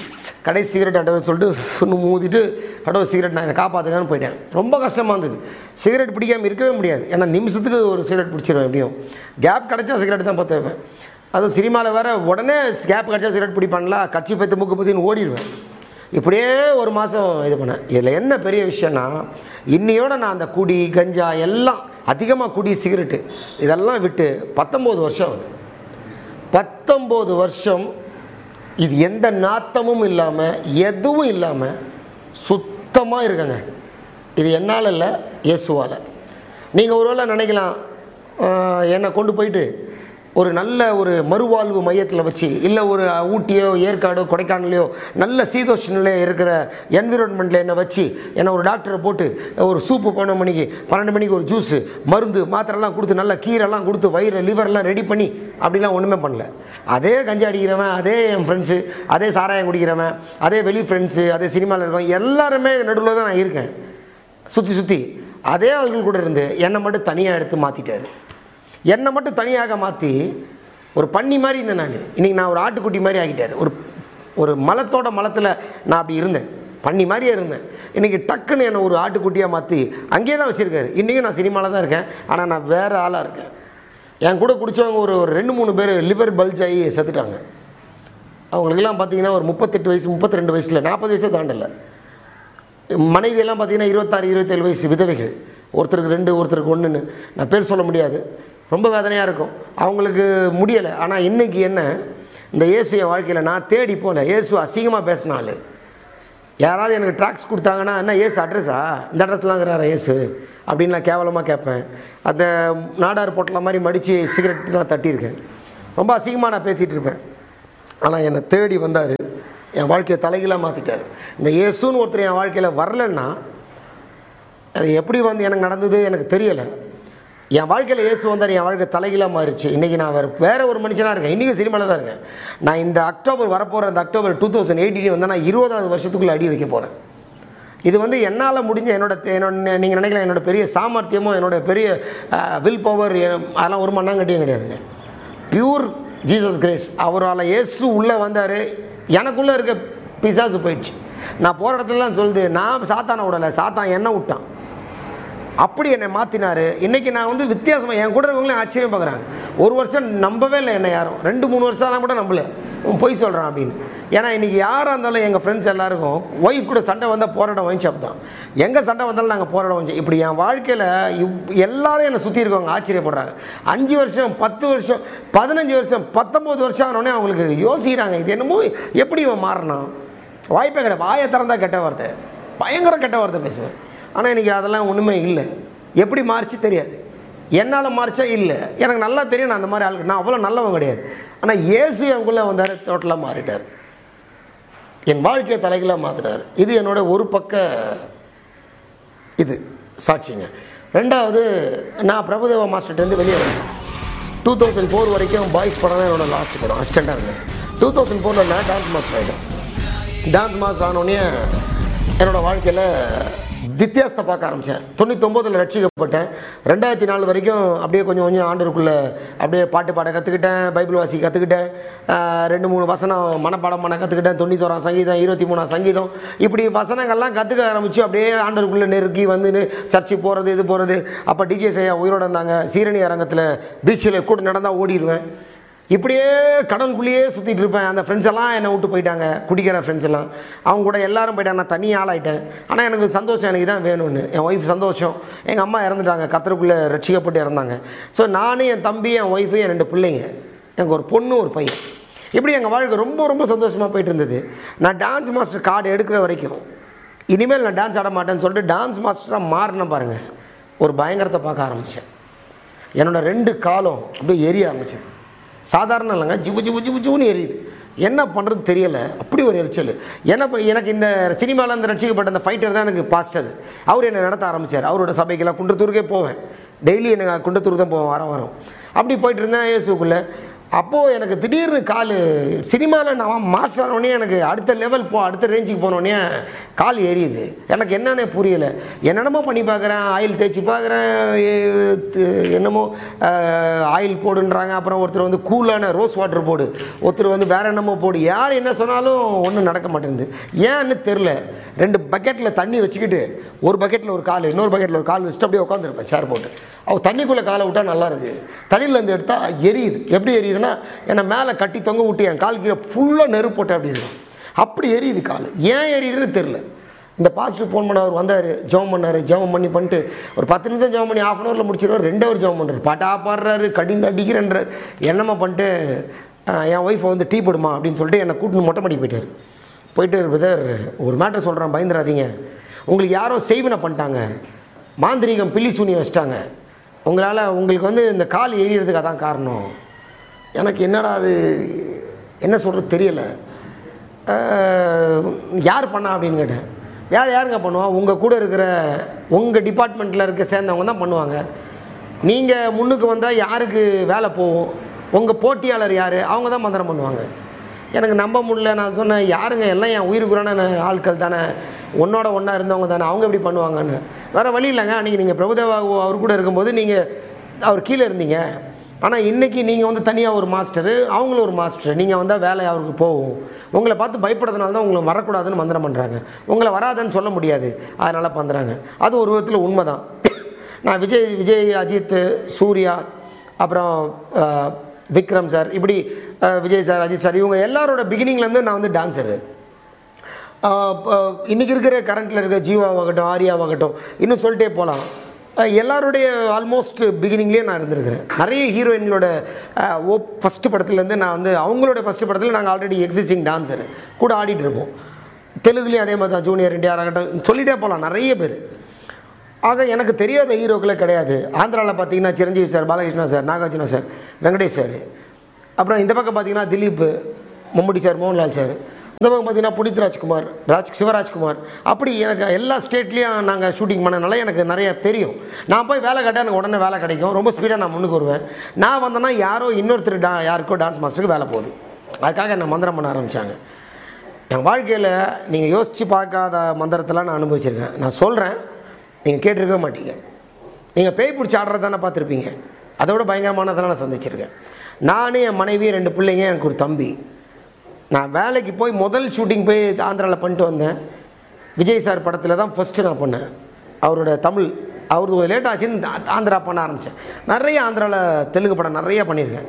கடைசி சிகரெட் ஆண்டவர் சொல்லிட்டு ஒன்று மூதிட்டு கடவுள் சிகரெட் நான் என்னை காப்பாற்றுங்கன்னு போயிட்டேன் ரொம்ப கஷ்டமாக இருந்தது சிகரெட் பிடிக்காமல் இருக்கவே முடியாது ஏன்னா நிமிஷத்துக்கு ஒரு சிகரெட் பிடிச்சிருவேன் எப்படியும் கேப் கிடச்சா சிகரெட் தான் பற்ற வைப்பேன் அதுவும் சினிமாவில் வேறு உடனே கேப் கிடச்சா சிகரெட் பிடிப்பான்ல கட்சி பத்து முக்கு பற்றின்னு ஓடிடுவேன் இப்படியே ஒரு மாதம் இது பண்ணேன் இதில் என்ன பெரிய விஷயம்னா இன்னையோட நான் அந்த குடி கஞ்சா எல்லாம் அதிகமாக குடி சிகரெட்டு இதெல்லாம் விட்டு பத்தொம்போது வருஷம் ஆகுது பத்தொம்போது வருஷம் இது எந்த நாத்தமும் இல்லாமல் எதுவும் இல்லாமல் சுத்தமாக இருக்குங்க இது என்னால் இல்லை இயேசுவால் நீங்கள் ஒருவேளை நினைக்கலாம் ஆஹ், என்னை கொண்டு போயிட்டு ஒரு நல்ல ஒரு மறுவாழ்வு மையத்தில் வச்சு இல்லை ஒரு ஊட்டியோ ஏற்காடோ கொடைக்கானலையோ நல்ல சீதோஷ நிலையில் இருக்கிற என்விரான்மெண்ட்டில் என்னை வச்சு என்னை ஒரு டாக்டரை போட்டு ஒரு சூப்பு பன்னெண்டு மணிக்கு பன்னெண்டு மணிக்கு ஒரு ஜூஸு மருந்து மாத்திரைலாம் கொடுத்து நல்ல கீரைலாம் கொடுத்து வயிறு லிவர்லாம் ரெடி பண்ணி அப்படிலாம் ஒன்றுமே பண்ணல அதே கஞ்சி அடிக்கிறவன் அதே என் ஃப்ரெண்ட்ஸு அதே சாராயம் குடிக்கிறவன் அதே வெளி ஃப்ரெண்ட்ஸு அதே சினிமாவில் இருக்கிறவன் எல்லாருமே நடுவில் தான் நான் இருக்கேன் சுற்றி சுற்றி அதே ஆள்கள் கூட இருந்து என்னை மட்டும் தனியாக எடுத்து மாற்றிட்டாரு என்னை மட்டும் தனியாக மாற்றி ஒரு பன்னி மாதிரி இருந்தேன் நான் இன்றைக்கி நான் ஒரு ஆட்டுக்குட்டி மாதிரி ஆகிட்டார் ஒரு ஒரு மலத்தோட மலத்தில் நான் அப்படி இருந்தேன் பன்னி மாதிரியே இருந்தேன் இன்றைக்கி டக்குன்னு என்னை ஒரு ஆட்டுக்குட்டியாக மாற்றி அங்கேயே தான் வச்சுருக்காரு இன்றைக்கும் நான் சினிமாவில் தான் இருக்கேன் ஆனால் நான் வேறு ஆளாக இருக்கேன் என் கூட குடித்தவங்க ஒரு ஒரு ரெண்டு மூணு பேர் லிவர் பல்ஜ் ஆகி செத்துட்டாங்க அவங்களுக்கெல்லாம் பார்த்தீங்கன்னா ஒரு முப்பத்தெட்டு வயசு முப்பத்தி ரெண்டு வயசில் நாற்பது வயசே தாண்டலை மனைவியெல்லாம் பார்த்தீங்கன்னா இருபத்தாறு இருபத்தேழு வயசு விதவைகள் ஒருத்தருக்கு ரெண்டு ஒருத்தருக்கு ஒன்றுன்னு நான் பேர் சொல்ல முடியாது ரொம்ப வேதனையாக இருக்கும் அவங்களுக்கு முடியலை ஆனால் இன்றைக்கி என்ன இந்த இயேசு என் வாழ்க்கையில் நான் தேடி போகல இயேசு அசிங்கமாக பேசினாள் யாராவது எனக்கு ட்ராக்ஸ் கொடுத்தாங்கன்னா என்ன ஏசு அட்ரஸா இந்த அட்ரஸ்லாங்கிறாரா ஏசு அப்படின்னு நான் கேவலமாக கேட்பேன் அந்த நாடார் பொட்டலை மாதிரி மடித்து சிகரெட்லாம் தட்டியிருக்கேன் ரொம்ப அசிங்கமாக நான் பேசிகிட்டு இருப்பேன் ஆனால் என்னை தேடி வந்தார் என் வாழ்க்கையை தலைகீழாக மாற்றிட்டார் இந்த இயேசுன்னு ஒருத்தர் என் வாழ்க்கையில் வரலன்னா அது எப்படி வந்து எனக்கு நடந்தது எனக்கு தெரியலை என் வாழ்க்கையில் இயேசு வந்தார் என் வாழ்க்கை தலைகீழாக மாறிடுச்சு இன்றைக்கி நான் வேறு வேறு ஒரு மனுஷனாக இருக்கேன் இன்றைக்கி சினிமாவில் தான் இருக்கேன் நான் இந்த அக்டோபர் வரப்போகிற இந்த அக்டோபர் டூ தௌசண்ட் எயிட்டீன் வந்து நான் இருபதாவது வருஷத்துக்குள்ளே அடி வைக்க போகிறேன் இது வந்து என்னால் முடிஞ்ச என்னோட என்னோட நீங்கள் நினைக்கலாம் என்னோட பெரிய சாமர்த்தியமோ என்னோட பெரிய வில் பவர் அதெல்லாம் ஒரு மண்ணாங்கட்டியும் கிடையாதுங்க பியூர் ஜீசஸ் கிரேஸ் அவரால் இயேசு உள்ளே வந்தார் எனக்குள்ளே இருக்க பிசாசு போயிடுச்சு நான் போகிற இடத்துலலாம் சொல்லுது நான் சாத்தானை விடலை சாத்தான் என்ன விட்டான் அப்படி என்னை மாற்றினார் இன்றைக்கி நான் வந்து வித்தியாசமாக என் கூட இருக்கவங்களே ஆச்சரியம் பார்க்குறாங்க ஒரு வருஷம் நம்பவே இல்லை என்னை யாரும் ரெண்டு மூணு வருஷம்லாம் கூட நம்பல உன் பொய் சொல்கிறான் அப்படின்னு ஏன்னா இன்றைக்கி யாராக இருந்தாலும் எங்கள் ஃப்ரெண்ட்ஸ் எல்லாருக்கும் ஒய்ஃப் கூட சண்டை வந்தால் போராடம் ஒயின் ஷாப் தான் எங்கே சண்டை வந்தாலும் நாங்கள் போராடம் ஒயின் இப்படி என் வாழ்க்கையில் இவ் எல்லாரும் என்னை சுற்றி இருக்கவங்க ஆச்சரியப்படுறாங்க அஞ்சு வருஷம் பத்து வருஷம் பதினஞ்சு வருஷம் பத்தொம்போது வருஷம் ஆனோடனே அவங்களுக்கு யோசிக்கிறாங்க இது என்னமோ எப்படி இவன் மாறினான் வாய்ப்பே கிடையாது வாயை திறந்தா கெட்ட வார்த்தை பயங்கர கெட்ட வார்த்தை பேசுவேன் ஆனால் இன்றைக்கி அதெல்லாம் ஒன்றுமே இல்லை எப்படி மாறிச்சு தெரியாது என்னால் மாறிச்சா இல்லை எனக்கு நல்லா தெரியும் நான் அந்த மாதிரி ஆளுக்கு நான் அவ்வளோ நல்லவன் கிடையாது ஆனால் இயேசு எனக்குள்ளே வந்தார் டோட்டலாக மாறிட்டார் என் வாழ்க்கையை தலைகளாக மாற்றினார் இது என்னோட ஒரு பக்க இது சாட்சிங்க ரெண்டாவது நான் பிரபுதேவா மாஸ்டர்லேருந்து வெளியே வந்தேன் டூ தௌசண்ட் ஃபோர் வரைக்கும் பாய்ஸ் படம் தான் என்னோட லாஸ்ட் படம் அசிஸ்டண்ட்டாக இருந்தேன் டூ தௌசண்ட் ஃபோரில் நான் டான்ஸ் மாஸ்டர் ஆகிட்டேன் டான்ஸ் மாஸ்டர் ஆனோடனே என்னோடய வாழ்க்கையில் வித்தியாசத்தை பார்க்க ஆரம்பித்தேன் தொண்ணூத்தொம்போதில் ரட்சிக்கப்பட்டேன் ரெண்டாயிரத்தி நாலு வரைக்கும் அப்படியே கொஞ்சம் கொஞ்சம் ஆண்டருக்குள்ளே அப்படியே பாட்டு பாட கற்றுக்கிட்டேன் பைபிள் வாசி கற்றுக்கிட்டேன் ரெண்டு மூணு வசனம் மனப்பாடம் பண்ண கற்றுக்கிட்டேன் தொண்ணூத்தோராம் சங்கீதம் இருபத்தி மூணாம் சங்கீதம் இப்படி வசனங்கள்லாம் கற்றுக்க ஆரம்பித்து அப்படியே ஆண்டருக்குள்ளே நெருக்கி வந்து சர்ச்சு போகிறது இது போகிறது அப்போ டிஜே செய்யா உயிரோட இருந்தாங்க சீரணி அரங்கத்தில் பீச்சில் கூட நடந்தால் ஓடிடுவேன் இப்படியே கடலுக்குள்ளேயே சுற்றிட்டு இருப்பேன் அந்த ஃப்ரெண்ட்ஸ் எல்லாம் என்னை விட்டு போயிட்டாங்க குடிக்கிற ஃப்ரெண்ட்ஸ் எல்லாம் அவங்க கூட எல்லாரும் போயிட்டாங்க நான் தனி ஆளாயிட்டேன் ஆனால் எனக்கு சந்தோஷம் எனக்கு தான் வேணும்னு என் ஒய்ஃப் சந்தோஷம் எங்கள் அம்மா இறந்துட்டாங்க கத்தருக்குள்ளே ரட்சிக்கப்பட்டு இறந்தாங்க ஸோ நானும் என் தம்பி என் ஒய்ஃபு என் ரெண்டு பிள்ளைங்க எனக்கு ஒரு பொண்ணு ஒரு பையன் இப்படி எங்கள் வாழ்க்கை ரொம்ப ரொம்ப சந்தோஷமாக போயிட்டு இருந்தது நான் டான்ஸ் மாஸ்டர் கார்டு எடுக்கிற வரைக்கும் இனிமேல் நான் டான்ஸ் ஆட மாட்டேன்னு சொல்லிட்டு டான்ஸ் மாஸ்டராக மாறினேன் பாருங்கள் ஒரு பயங்கரத்தை பார்க்க ஆரம்பித்தேன் என்னோட ரெண்டு காலம் அப்படியே எரிய ஆரம்பிச்சது சாதாரண இல்லைங்க ஜிபு ஜிபு ஜிபு ஜிபுன்னு எரியுது என்ன பண்ணுறது தெரியலை அப்படி ஒரு எரிச்சல் என்ன இப்ப எனக்கு இந்த சினிமாவில் இந்த ரட்சிக்கப்பட்ட அந்த ஃபைட்டர் தான் எனக்கு பாஸ்டர் அவர் என்னை நடத்த ஆரம்பித்தார் அவரோட சபைக்கெல்லாம் குன்றத்தூருக்கே போவேன் டெய்லி எனக்கு குன்றத்தூர் தான் போவேன் வாரம் வாரம் அப்படி போயிட்டு இருந்தேன் இயேசுக்குள்ளே அப்போது எனக்கு திடீர்னு கால் சினிமாவில் நான் மாஸ்டர் ஆனோடனே எனக்கு அடுத்த லெவல் போ அடுத்த ரேஞ்சுக்கு போனோடனே கால் எரியுது எனக்கு என்னன்னே புரியலை என்னென்னமோ பண்ணி பார்க்குறேன் ஆயில் தேய்ச்சி பார்க்குறேன் எ- து- என்னமோ அஹ், ஆயில் போடுன்றாங்க அப்புறம் ஒருத்தர் வந்து கூலான ரோஸ் வாட்டர் போடு ஒருத்தர் வந்து வேற என்னமோ போடு யார் என்ன சொன்னாலும் ஒன்றும் நடக்க மாட்டேங்குது ஏன்னு தெரில ரெண்டு பக்கெட்டில் தண்ணி வச்சுக்கிட்டு ஒரு பக்கெட்டில் ஒரு கால் இன்னொரு பக்கெட்டில் ஒரு கால் வச்சுட்டு அப்படியே உட்காந்துருப்பேன் சேர் போட்டு அவள் தண்ணிக்குள்ளே காலை விட்டால் நல்லா இருக்கு தண்ணியிலேருந்து எடுத்தால் எரியுது எப்படி எரியுதுன்னா என்னை மேலே கட்டி தொங்க விட்டு என் கால் கீழே ஃபுல்லாக நெருப்பு போட்டு அப்படி இருக்கும் அப்படி எரியுது கால் ஏன் எரியுதுன்னு தெரில இந்த பாசிட்டிவ் ஃபோன் பண்ண அவர் வந்தார் ஜெபம் பண்ணார் ஜெபம் பண்ணி பண்ணிட்டு ஒரு பத்து நிமிஷம் ஜெபம் பண்ணி ஆஃப் அன் ஹவரில் முடிச்சிடுவார் ரெண்டு ஹவர் ஜெபம் பண்ணுறாரு பாட்டா பாடுறாரு கடிந்து அடிக்கிறேன்றார் என்னம்மா பண்ணிட்டு "ஆஹ், என் ஒய்ஃபை வந்து டீ போடுமா அப்படின்னு சொல்லிட்டு என்னை கூட்டின்னு மொட்டை மாடி போயிட்டார் போயிட்டு பிரதர் ஒரு மேட்டர் சொல்கிறேன் பயந்துடாதீங்க உங்களுக்கு யாரோ செய்வினை பண்ணிட்டாங்க மாந்திரீகம் பில்லி சூனியம் வச்சிட்டாங்க உங்களால் உங்களுக்கு வந்து இந்த கால் எரியறதுக்கு அதான் காரணம் எனக்கு என்னடா அது என்ன சொல்கிறது தெரியலை யார் பண்ணா அப்படின்னு கேட்டேன் யார் யாருங்க பண்ணுவா உங்கள் கூட இருக்கிற உங்கள் டிபார்ட்மெண்ட்டில் இருக்க சேர்ந்தவங்க தான் பண்ணுவாங்க நீங்கள் முன்னுக்கு வந்தால் யாருக்கு வேலை போகும் உங்கள் போட்டியாளர் யார் அவங்க தான் மந்திரம் பண்ணுவாங்க எனக்கு நம்ப முடியல நான் சொன்னேன் யாருங்க எல்லாம் என் உயிருக்குறான ஆட்கள் தானே உன்னோட ஒன்றா இருந்தவங்க தானே அவங்க எப்படி பண்ணுவாங்கன்னு வேறு வழி இல்லைங்க அன்றைக்கி நீங்கள் பிரபுதேவா அவர் கூட இருக்கும்போது நீங்கள் அவர் கீழே இருந்தீங்க ஆனால் இன்றைக்கி நீங்கள் வந்து தனியாக ஒரு மாஸ்டரு அவங்களும் ஒரு மாஸ்டர் நீங்கள் வந்தால் வேலை அவருக்கு போகும் உங்களை பார்த்து பயப்படுறதுனால தான் உங்களை வரக்கூடாதுன்னு மந்திரம் பண்ணுறாங்க உங்களை வராதுன்னு சொல்ல முடியாது அதனால் பண்ணுறாங்க அது ஒரு விதத்தில் உண்மை தான் நான் விஜய் விஜய் அஜித் சூர்யா அப்புறம் அஹ், விக்ரம் சார் இப்படி அஹ், விஜய் சார் அஜித் சார் இவங்க எல்லாரோட பிகினிங்லேருந்து நான் வந்து டான்ஸரு இன்றைக்கி இருக்கிற கரண்ட்டில் இருக்க ஜீவாவாகட்டும் ஆர்யாவாகட்டும் இன்னும் சொல்லிட்டே போகலாம் எல்லாருடைய ஆல்மோஸ்ட் பிகினிங்லேயே நான் இருந்திருக்கிறேன் நிறைய ஹீரோயின்களோட ஓ ஃபஸ்ட்டு படத்துலேருந்து நான் வந்து அவங்களோட ஃபஸ்ட்டு படத்தில் நாங்கள் ஆல்ரெடி எக்ஸிஸ்டிங் டான்ஸர் கூட ஆடிட்டு இருப்போம் தெலுங்குலேயும் அதே மாதிரி தான் ஜூனியர் இந்தியா ஆகட்டும் சொல்லிட்டே போகலாம் நிறைய பேர் ஆக எனக்கு தெரியாத ஹீரோக்களே கிடையாது ஆந்திராவில் பார்த்தீங்கன்னா Chiranjeevi sir Balakrishna sir Nagarjuna sir Venkatesh sir அப்புறம் இந்த பக்கம் பார்த்தீங்கன்னா திலீப் மம்முட்டி சார் மோகன்லால் சார் இந்த பக்கம் பார்த்தீங்கன்னா புனித் ராஜ்குமார் ராஜ் சிவராஜ்குமார் அப்படி எனக்கு எல்லா ஸ்டேட்லேயும் நாங்கள் ஷூட்டிங் பண்ணனால எனக்கு நிறைய தெரியும் நான் போய் வேலை கேட்டால் எனக்கு உடனே வேலை கிடைக்கும் ரொம்ப ஸ்பீடாக நான் முன்னுக்கு வருவேன் நான் வந்தேன்னா யாரோ இன்னொருத்தர் டா யாருக்கோ டான்ஸ் மாஸ்டருக்கு வேலை போகுது அதுக்காக என்னை மந்திரம் பண்ண ஆரம்பித்தாங்க என் வாழ்க்கையில் நீங்கள் யோசித்து பார்க்காத மந்திரத்தெல்லாம் நான் அனுபவிச்சிருக்கேன் நான் சொல்கிறேன் நீங்கள் கேட்டிருக்கவே மாட்டீங்க நீங்கள் பேய் பிடிச்சி ஆடுறது தானே பார்த்துருப்பீங்க அதை விட பயங்கரமானதெல்லாம் நான் சந்திச்சிருக்கேன் நானே என் மனைவி ரெண்டு பிள்ளைங்க எனக்கு ஒரு தம்பி நான் வேலைக்கு போய் முதல் ஷூட்டிங் போய் ஆந்திராவில் பண்ணிட்டு வந்தேன் விஜய் சார் படத்தில் தான் ஃபஸ்ட்டு நான் பண்ணேன் அவரோட தமிழ் அவருக்கு லேட் ஆச்சுன்னு ஆ- ஆந்திரா பண்ண ஆரம்பித்தேன் நிறைய ஆந்திராவில் தெலுங்கு படம் நிறைய பண்ணியிருக்கேன்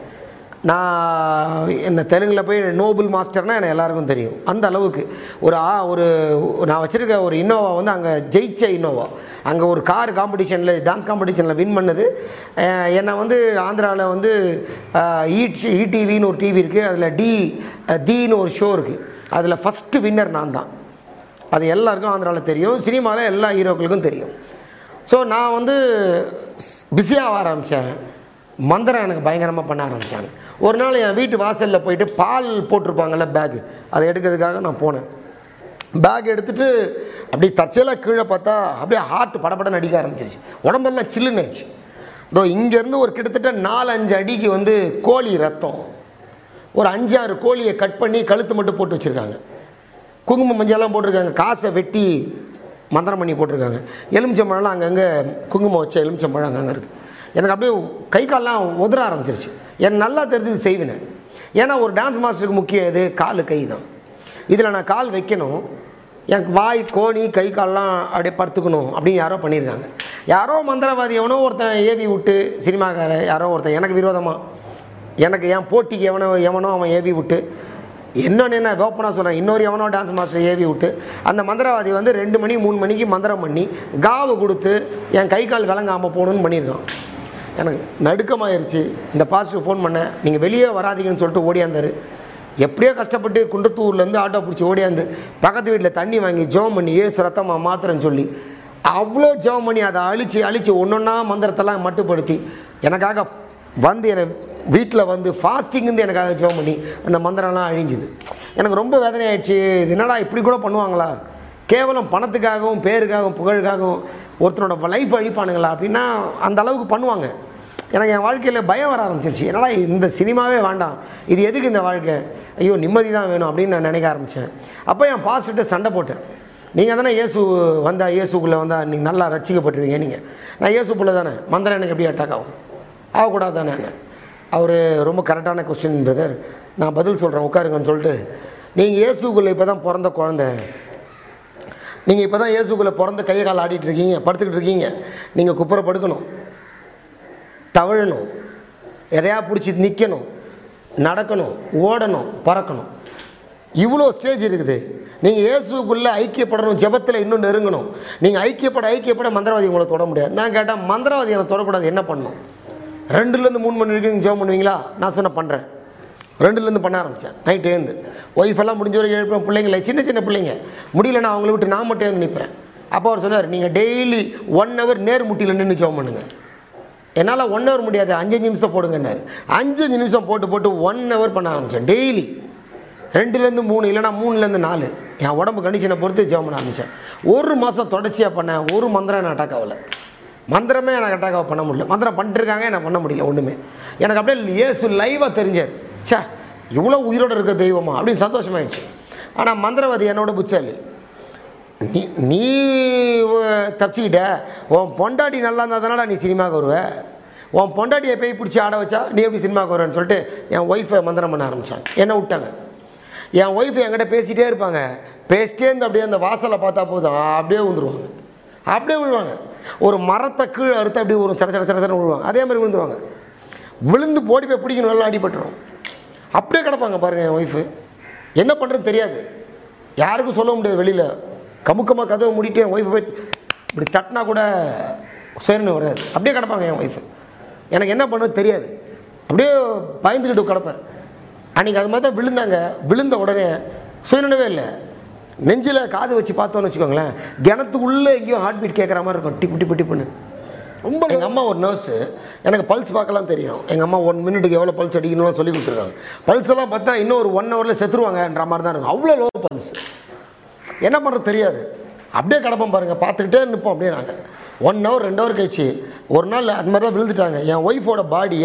நான் என்ன தெலுங்கில் போய் நோபல் மாஸ்டர்னால் எனக்கு எல்லாருக்கும் தெரியும் அந்த அளவுக்கு ஒரு ஆ ஒரு நான் வச்சுருக்க ஒரு இன்னோவா வந்து அங்கே ஜெயிச்ச இன்னோவா அங்கே ஒரு கார் காம்படிஷனில் டான்ஸ் காம்படிஷனில் வின் பண்ணது அஹ் என்னை வந்து ஆந்திராவில் வந்து ஈட் இடிவின்னு ஒரு டிவி இருக்குது அதில் டி தீன்னு ஒரு ஷோ இருக்குது அதில் ஃபஸ்ட்டு வின்னர் நான் தான் அது எல்லாருக்கும் ஆந்திராவில் தெரியும் சினிமாவில் எல்லா ஹீரோக்களுக்கும் தெரியும் ஸோ நான் வந்து பிஸியாக ஆரம்பித்தேன் மந்திரம் எனக்கு பயங்கரமாக பண்ண ஆரம்பித்தாங்க ஒரு நாள் என் வீட்டு வாசலில் போயிட்டு பால் போட்டிருப்பாங்கல்ல பேக் அதை எடுக்கிறதுக்காக நான் போனேன் பேக் எடுத்துட்டு அப்படியே தற்செயலாக கீழே பார்த்தா அப்படியே ஹார்ட் படபடன்னு அடிக்க ஆரம்பிச்சிருச்சு உடம்பெல்லாம் சில்லுன்னு ஆயிடுச்சு இதோ இங்கேருந்து ஒரு கிட்டத்தட்ட நாலு அஞ்சு அடிக்கு வந்து கோழி ரத்தம் ஒரு அஞ்சாறு கோழியை கட் பண்ணி கழுத்து மட்டும் போட்டு வச்சுருக்காங்க குங்குமம் மஞ்சள்லாம் போட்டிருக்காங்க காசை வெட்டி மந்திரம் பண்ணி போட்டிருக்காங்க எலுமிச்சம்பழம்லாம் அங்கங்கே குங்குமம் வச்ச எலுமிச்சம்பழம் அங்கங்கே இருக்குது எனக்கு அப்படியே கை கால்லாம் உதற ஆரம்பிச்சிருச்சு எனக்கு நல்லா தெரிஞ்சது செய்வினேன் ஏன்னா ஒரு டான்ஸ் மாஸ்டருக்கு முக்கியம் எது கால் கை தான் இதில் நான் கால் வைக்கணும் எனக்கு வாய் கோணி கை கால்லாம் அப்படியே படுத்துக்கணும் அப்படின்னு யாரோ பண்ணியிருக்காங்க யாரோ மந்திரவாதி எவனோ ஒருத்தன் ஏவி விட்டு சினிமாக்கார யாரோ ஒருத்தன் எனக்கு விரோதமாக எனக்கு என் போட்டிக்கு எவனோ எவனோ அவன் ஏவி விட்டு இன்னொன்று என்ன ஓப்பனாக சொல்கிறேன் இன்னொரு எவனோ டான்ஸ் மாஸ்டர் ஏவி விட்டு அந்த மந்திரவாதி வந்து ரெண்டு மணி மூணு மணிக்கு மந்திரம் பண்ணி காவு கொடுத்து என் கை கால் விளங்காமல் போகணுன்னு பண்ணியிருக்கான் எனக்கு நடுக்கமாயிருச்சு இந்த பாசிட்டிவ் ஃபோன் பண்ணேன் நீங்கள் வெளியே வராதீங்கன்னு சொல்லிட்டு ஓடியாந்தார் எப்படியோ கஷ்டப்பட்டு குன்றத்தூர்லேருந்து ஆட்டோ பிடிச்சி ஓடியாந்து பக்கத்து வீட்டில் தண்ணி வாங்கி ஜெபம் பண்ணி ஏசு ரத்தமாக மாத்திரன்னு சொல்லி அவ்வளோ ஜெபம் பண்ணி அதை அழித்து அழித்து ஒன்றொன்னா மந்திரத்தெல்லாம் மட்டுப்படுத்தி எனக்காக வந்து என்னை வீட்டில் வந்து ஃபாஸ்டிங் இருந்து எனக்காக ஜெபம் பண்ணி அந்த மந்திரம்லாம் அழிஞ்சுது எனக்கு ரொம்ப வேதனை ஆயிடுச்சு இது என்னடா இப்படி கூட பண்ணுவாங்களா கேவலம் பணத்துக்காகவும் பேருக்காகவும் புகழுக்காகவும் ஒருத்தனோட லைஃப் அழிப்பானுங்களா அப்படின்னா அந்த அளவுக்கு பண்ணுவாங்க எனக்கு என் வாழ்க்கையில் பயம் வர ஆரம்பிச்சிருச்சு என்னடா இந்த சினிமாவே வேண்டாம் இது எதுக்கு இந்த வாழ்க்கை ஐயோ நிம்மதி தான் வேணும் அப்படின்னு நான் நினைக்க ஆரம்பித்தேன் அப்போ என் பாஸ்ட்டு சண்டை போட்டேன் நீங்கள் தானே இயேசு வந்தா இயேசுக்குள்ளே வந்தால் நீங்கள் நல்லா ரசிக்கப்பட்டுருவீங்க நீங்கள் நான் இயேசுக்குள்ளே தானே மந்திரம் எனக்கு எப்படி அட்டாக் ஆகும் ஆகக்கூடாது தானே அவர் ரொம்ப கரெக்டான கொஸ்டின் பிரதர் நான் பதில் சொல்கிறேன் உட்காருங்கன்னு சொல்லிட்டு நீங்கள் இயேசுக்குள்ளே இப்போ தான் பிறந்த குழந்தை நீங்கள் இப்போ தான் இயேசுக்குள்ளே பிறந்த கையை கால் ஆடிட்டு இருக்கீங்க படுத்துக்கிட்டு இருக்கீங்க நீங்கள் குப்புற படுக்கணும் தவழணும் எதையா பிடிச்சி நிற்கணும் நடக்கணும் ஓடணும் பறக்கணும் இவ்வளோ ஸ்டேஜ் இருக்குது நீங்கள் இயேசுக்குள்ளே ஐக்கியப்படணும் ஜெபத்தில் இன்னும் நெருங்கணும் நீங்கள் ஐக்கியப்பட ஐக்கியப்பட மந்திரவாதி உங்களை தொட முடியாது நான் கேட்டேன் மந்திரவாதி என்னை தொடக்கூடாது என்ன பண்ணணும் ரெண்டுலேருந்து மூணு மணி வரைக்கும் நீங்கள் ஜெபம் பண்ணுவீங்களா நான் சொன்ன பண்ணுறேன் ரெண்டுலேருந்து பண்ண ஆரம்பித்தேன் நைட் எழுந்து ஒய்ஃப் எல்லாம் முடிஞ்ச வரைக்கும் எழுப்பேன் பிள்ளைங்கள சின்ன சின்ன பிள்ளைங்க முடியலன்னா அவங்கள விட்டு நான் மட்டும் எழுந்து நிற்பேன் அப்போ அவர் சொன்னார் நீங்கள் டெய்லி ஒன் ஹவர் நேர் முட்டியில் நின்று ஜெபம் பண்ணுங்கள் என்னால் ஒன் ஹவர் முடியாது அஞ்சு நிமிஷம் போடுங்கன்னாரு அஞ்சு நிமிஷம் போட்டு போட்டு ஒன் ஹவர் பண்ண ஆரம்பித்தேன் டெய்லி ரெண்டுலேருந்து மூணு இல்லைனா மூணுலேருந்து நாலு என் உடம்பு கண்டிஷனை பொறுத்து ஜெபம் பண்ண ஆரம்பித்தேன் ஒரு மாதம் தொடர்ச்சியாக பண்ணேன் ஒரு மந்திரம் நான் அட்டாக் ஆகலை மந்திரமே எனக்கு அட்டாக் பண்ண முடியல மந்திரம் பண்ணிட்டுருக்காங்க எனக்கு பண்ண முடியல ஒன்றுமே எனக்கு அப்படியே இயேசு லைவாக தெரிஞ்சார் ச்சே இவ்வளோ உயிரோடு இருக்க தெய்வமா அப்படின்னு சந்தோஷமாயிடுச்சு ஆனால் மந்திரவாதி என்னோட புச்சாலி நீ நீ அஹ், தப்பிச்சுக்கிட்ட உன் பொண்டாட்டி நல்லா இருந்தால் தானடா நீ சினிமாவுக்கு வருவ உன் பொண்டாட்டியை போய் பிடிச்சி ஆட வச்சா நீ எப்படி சினிமாவுக்கு வருவேன்னு சொல்லிட்டு என் ஒய்ஃபை மந்திரம் பண்ண ஆரம்பித்தாங்க என்னை விட்டாங்க என் ஒய்ஃப் என்கிட்ட பேசிகிட்டே இருப்பாங்க பேசிட்டே இருந்து அப்படியே அந்த வாசலை பார்த்தா போதும் அப்படியே விழுந்துருவாங்க அப்படியே விழுவாங்க ஒரு மரத்தை கீழே அறுத்து அப்படியே ஒரு சட சட சட சடன்னு விழுவாங்க அதே மாதிரி விழுந்துருவாங்க விழுந்து போடி போய் பிடிக்கணும் நல்லா அடிபட்டுரும் அப்படியே கிடப்பாங்க பாருங்கள் என் ஒய்ஃபு என்ன பண்ணுறதுன்னு தெரியாது யாருக்கும் சொல்ல முடியாது வெளியில் கமுக்கமாக கதவை மூடிட்டு என் ஒய்ஃபை போய் இப்படி தட்டினா கூட சுயநினை வராது அப்படியே கிடப்பாங்க என் ஒய்ஃபு எனக்கு என்ன பண்ணுறது தெரியாது அப்படியே பயந்துக்கிட்டு கிடப்பேன் அன்றைக்கி அது மாதிரி தான் விழுந்தாங்க விழுந்த உடனே சுயநினைவே இல்லை நெஞ்சில் காது வச்சு பார்த்தோன்னு வச்சுக்கோங்களேன் கிணத்துக்குள்ளே எங்கேயும் ஹார்ட் பீட் கேட்குற மாதிரி இருக்கும் டிப்பு டிப்பு டிப்புன்னு ரொம்ப எங்கள் அம்மா ஒரு நர்ஸு எனக்கு பல்ஸ் பார்க்கலாம் தெரியும் எங்கள் அம்மா ஒன் மினிட்டுக்கு எவ்வளோ பல்ஸ் அடிக்கணும்னு சொல்லி கொடுத்துருக்காங்க பல்ஸ் எல்லாம் பார்த்தா இன்னும் ஒரு ஒன் ஹவரில் செத்துருவாங்கன்ற மாதிரி தான் இருக்கும் அவ்வளோ லோ பல்ஸ் என்ன பண்ணுறது தெரியாது அப்படியே கிடப்போம் பாருங்கள் பார்த்துக்கிட்டே நிற்போம் அப்படியே நாங்கள் ஒன் ஹவர் ரெண்டு ஹவர் கழிச்சு ஒரு நாள் அது மாதிரி தான் விழுந்துட்டாங்க என் ஒய்ஃபோட பாடி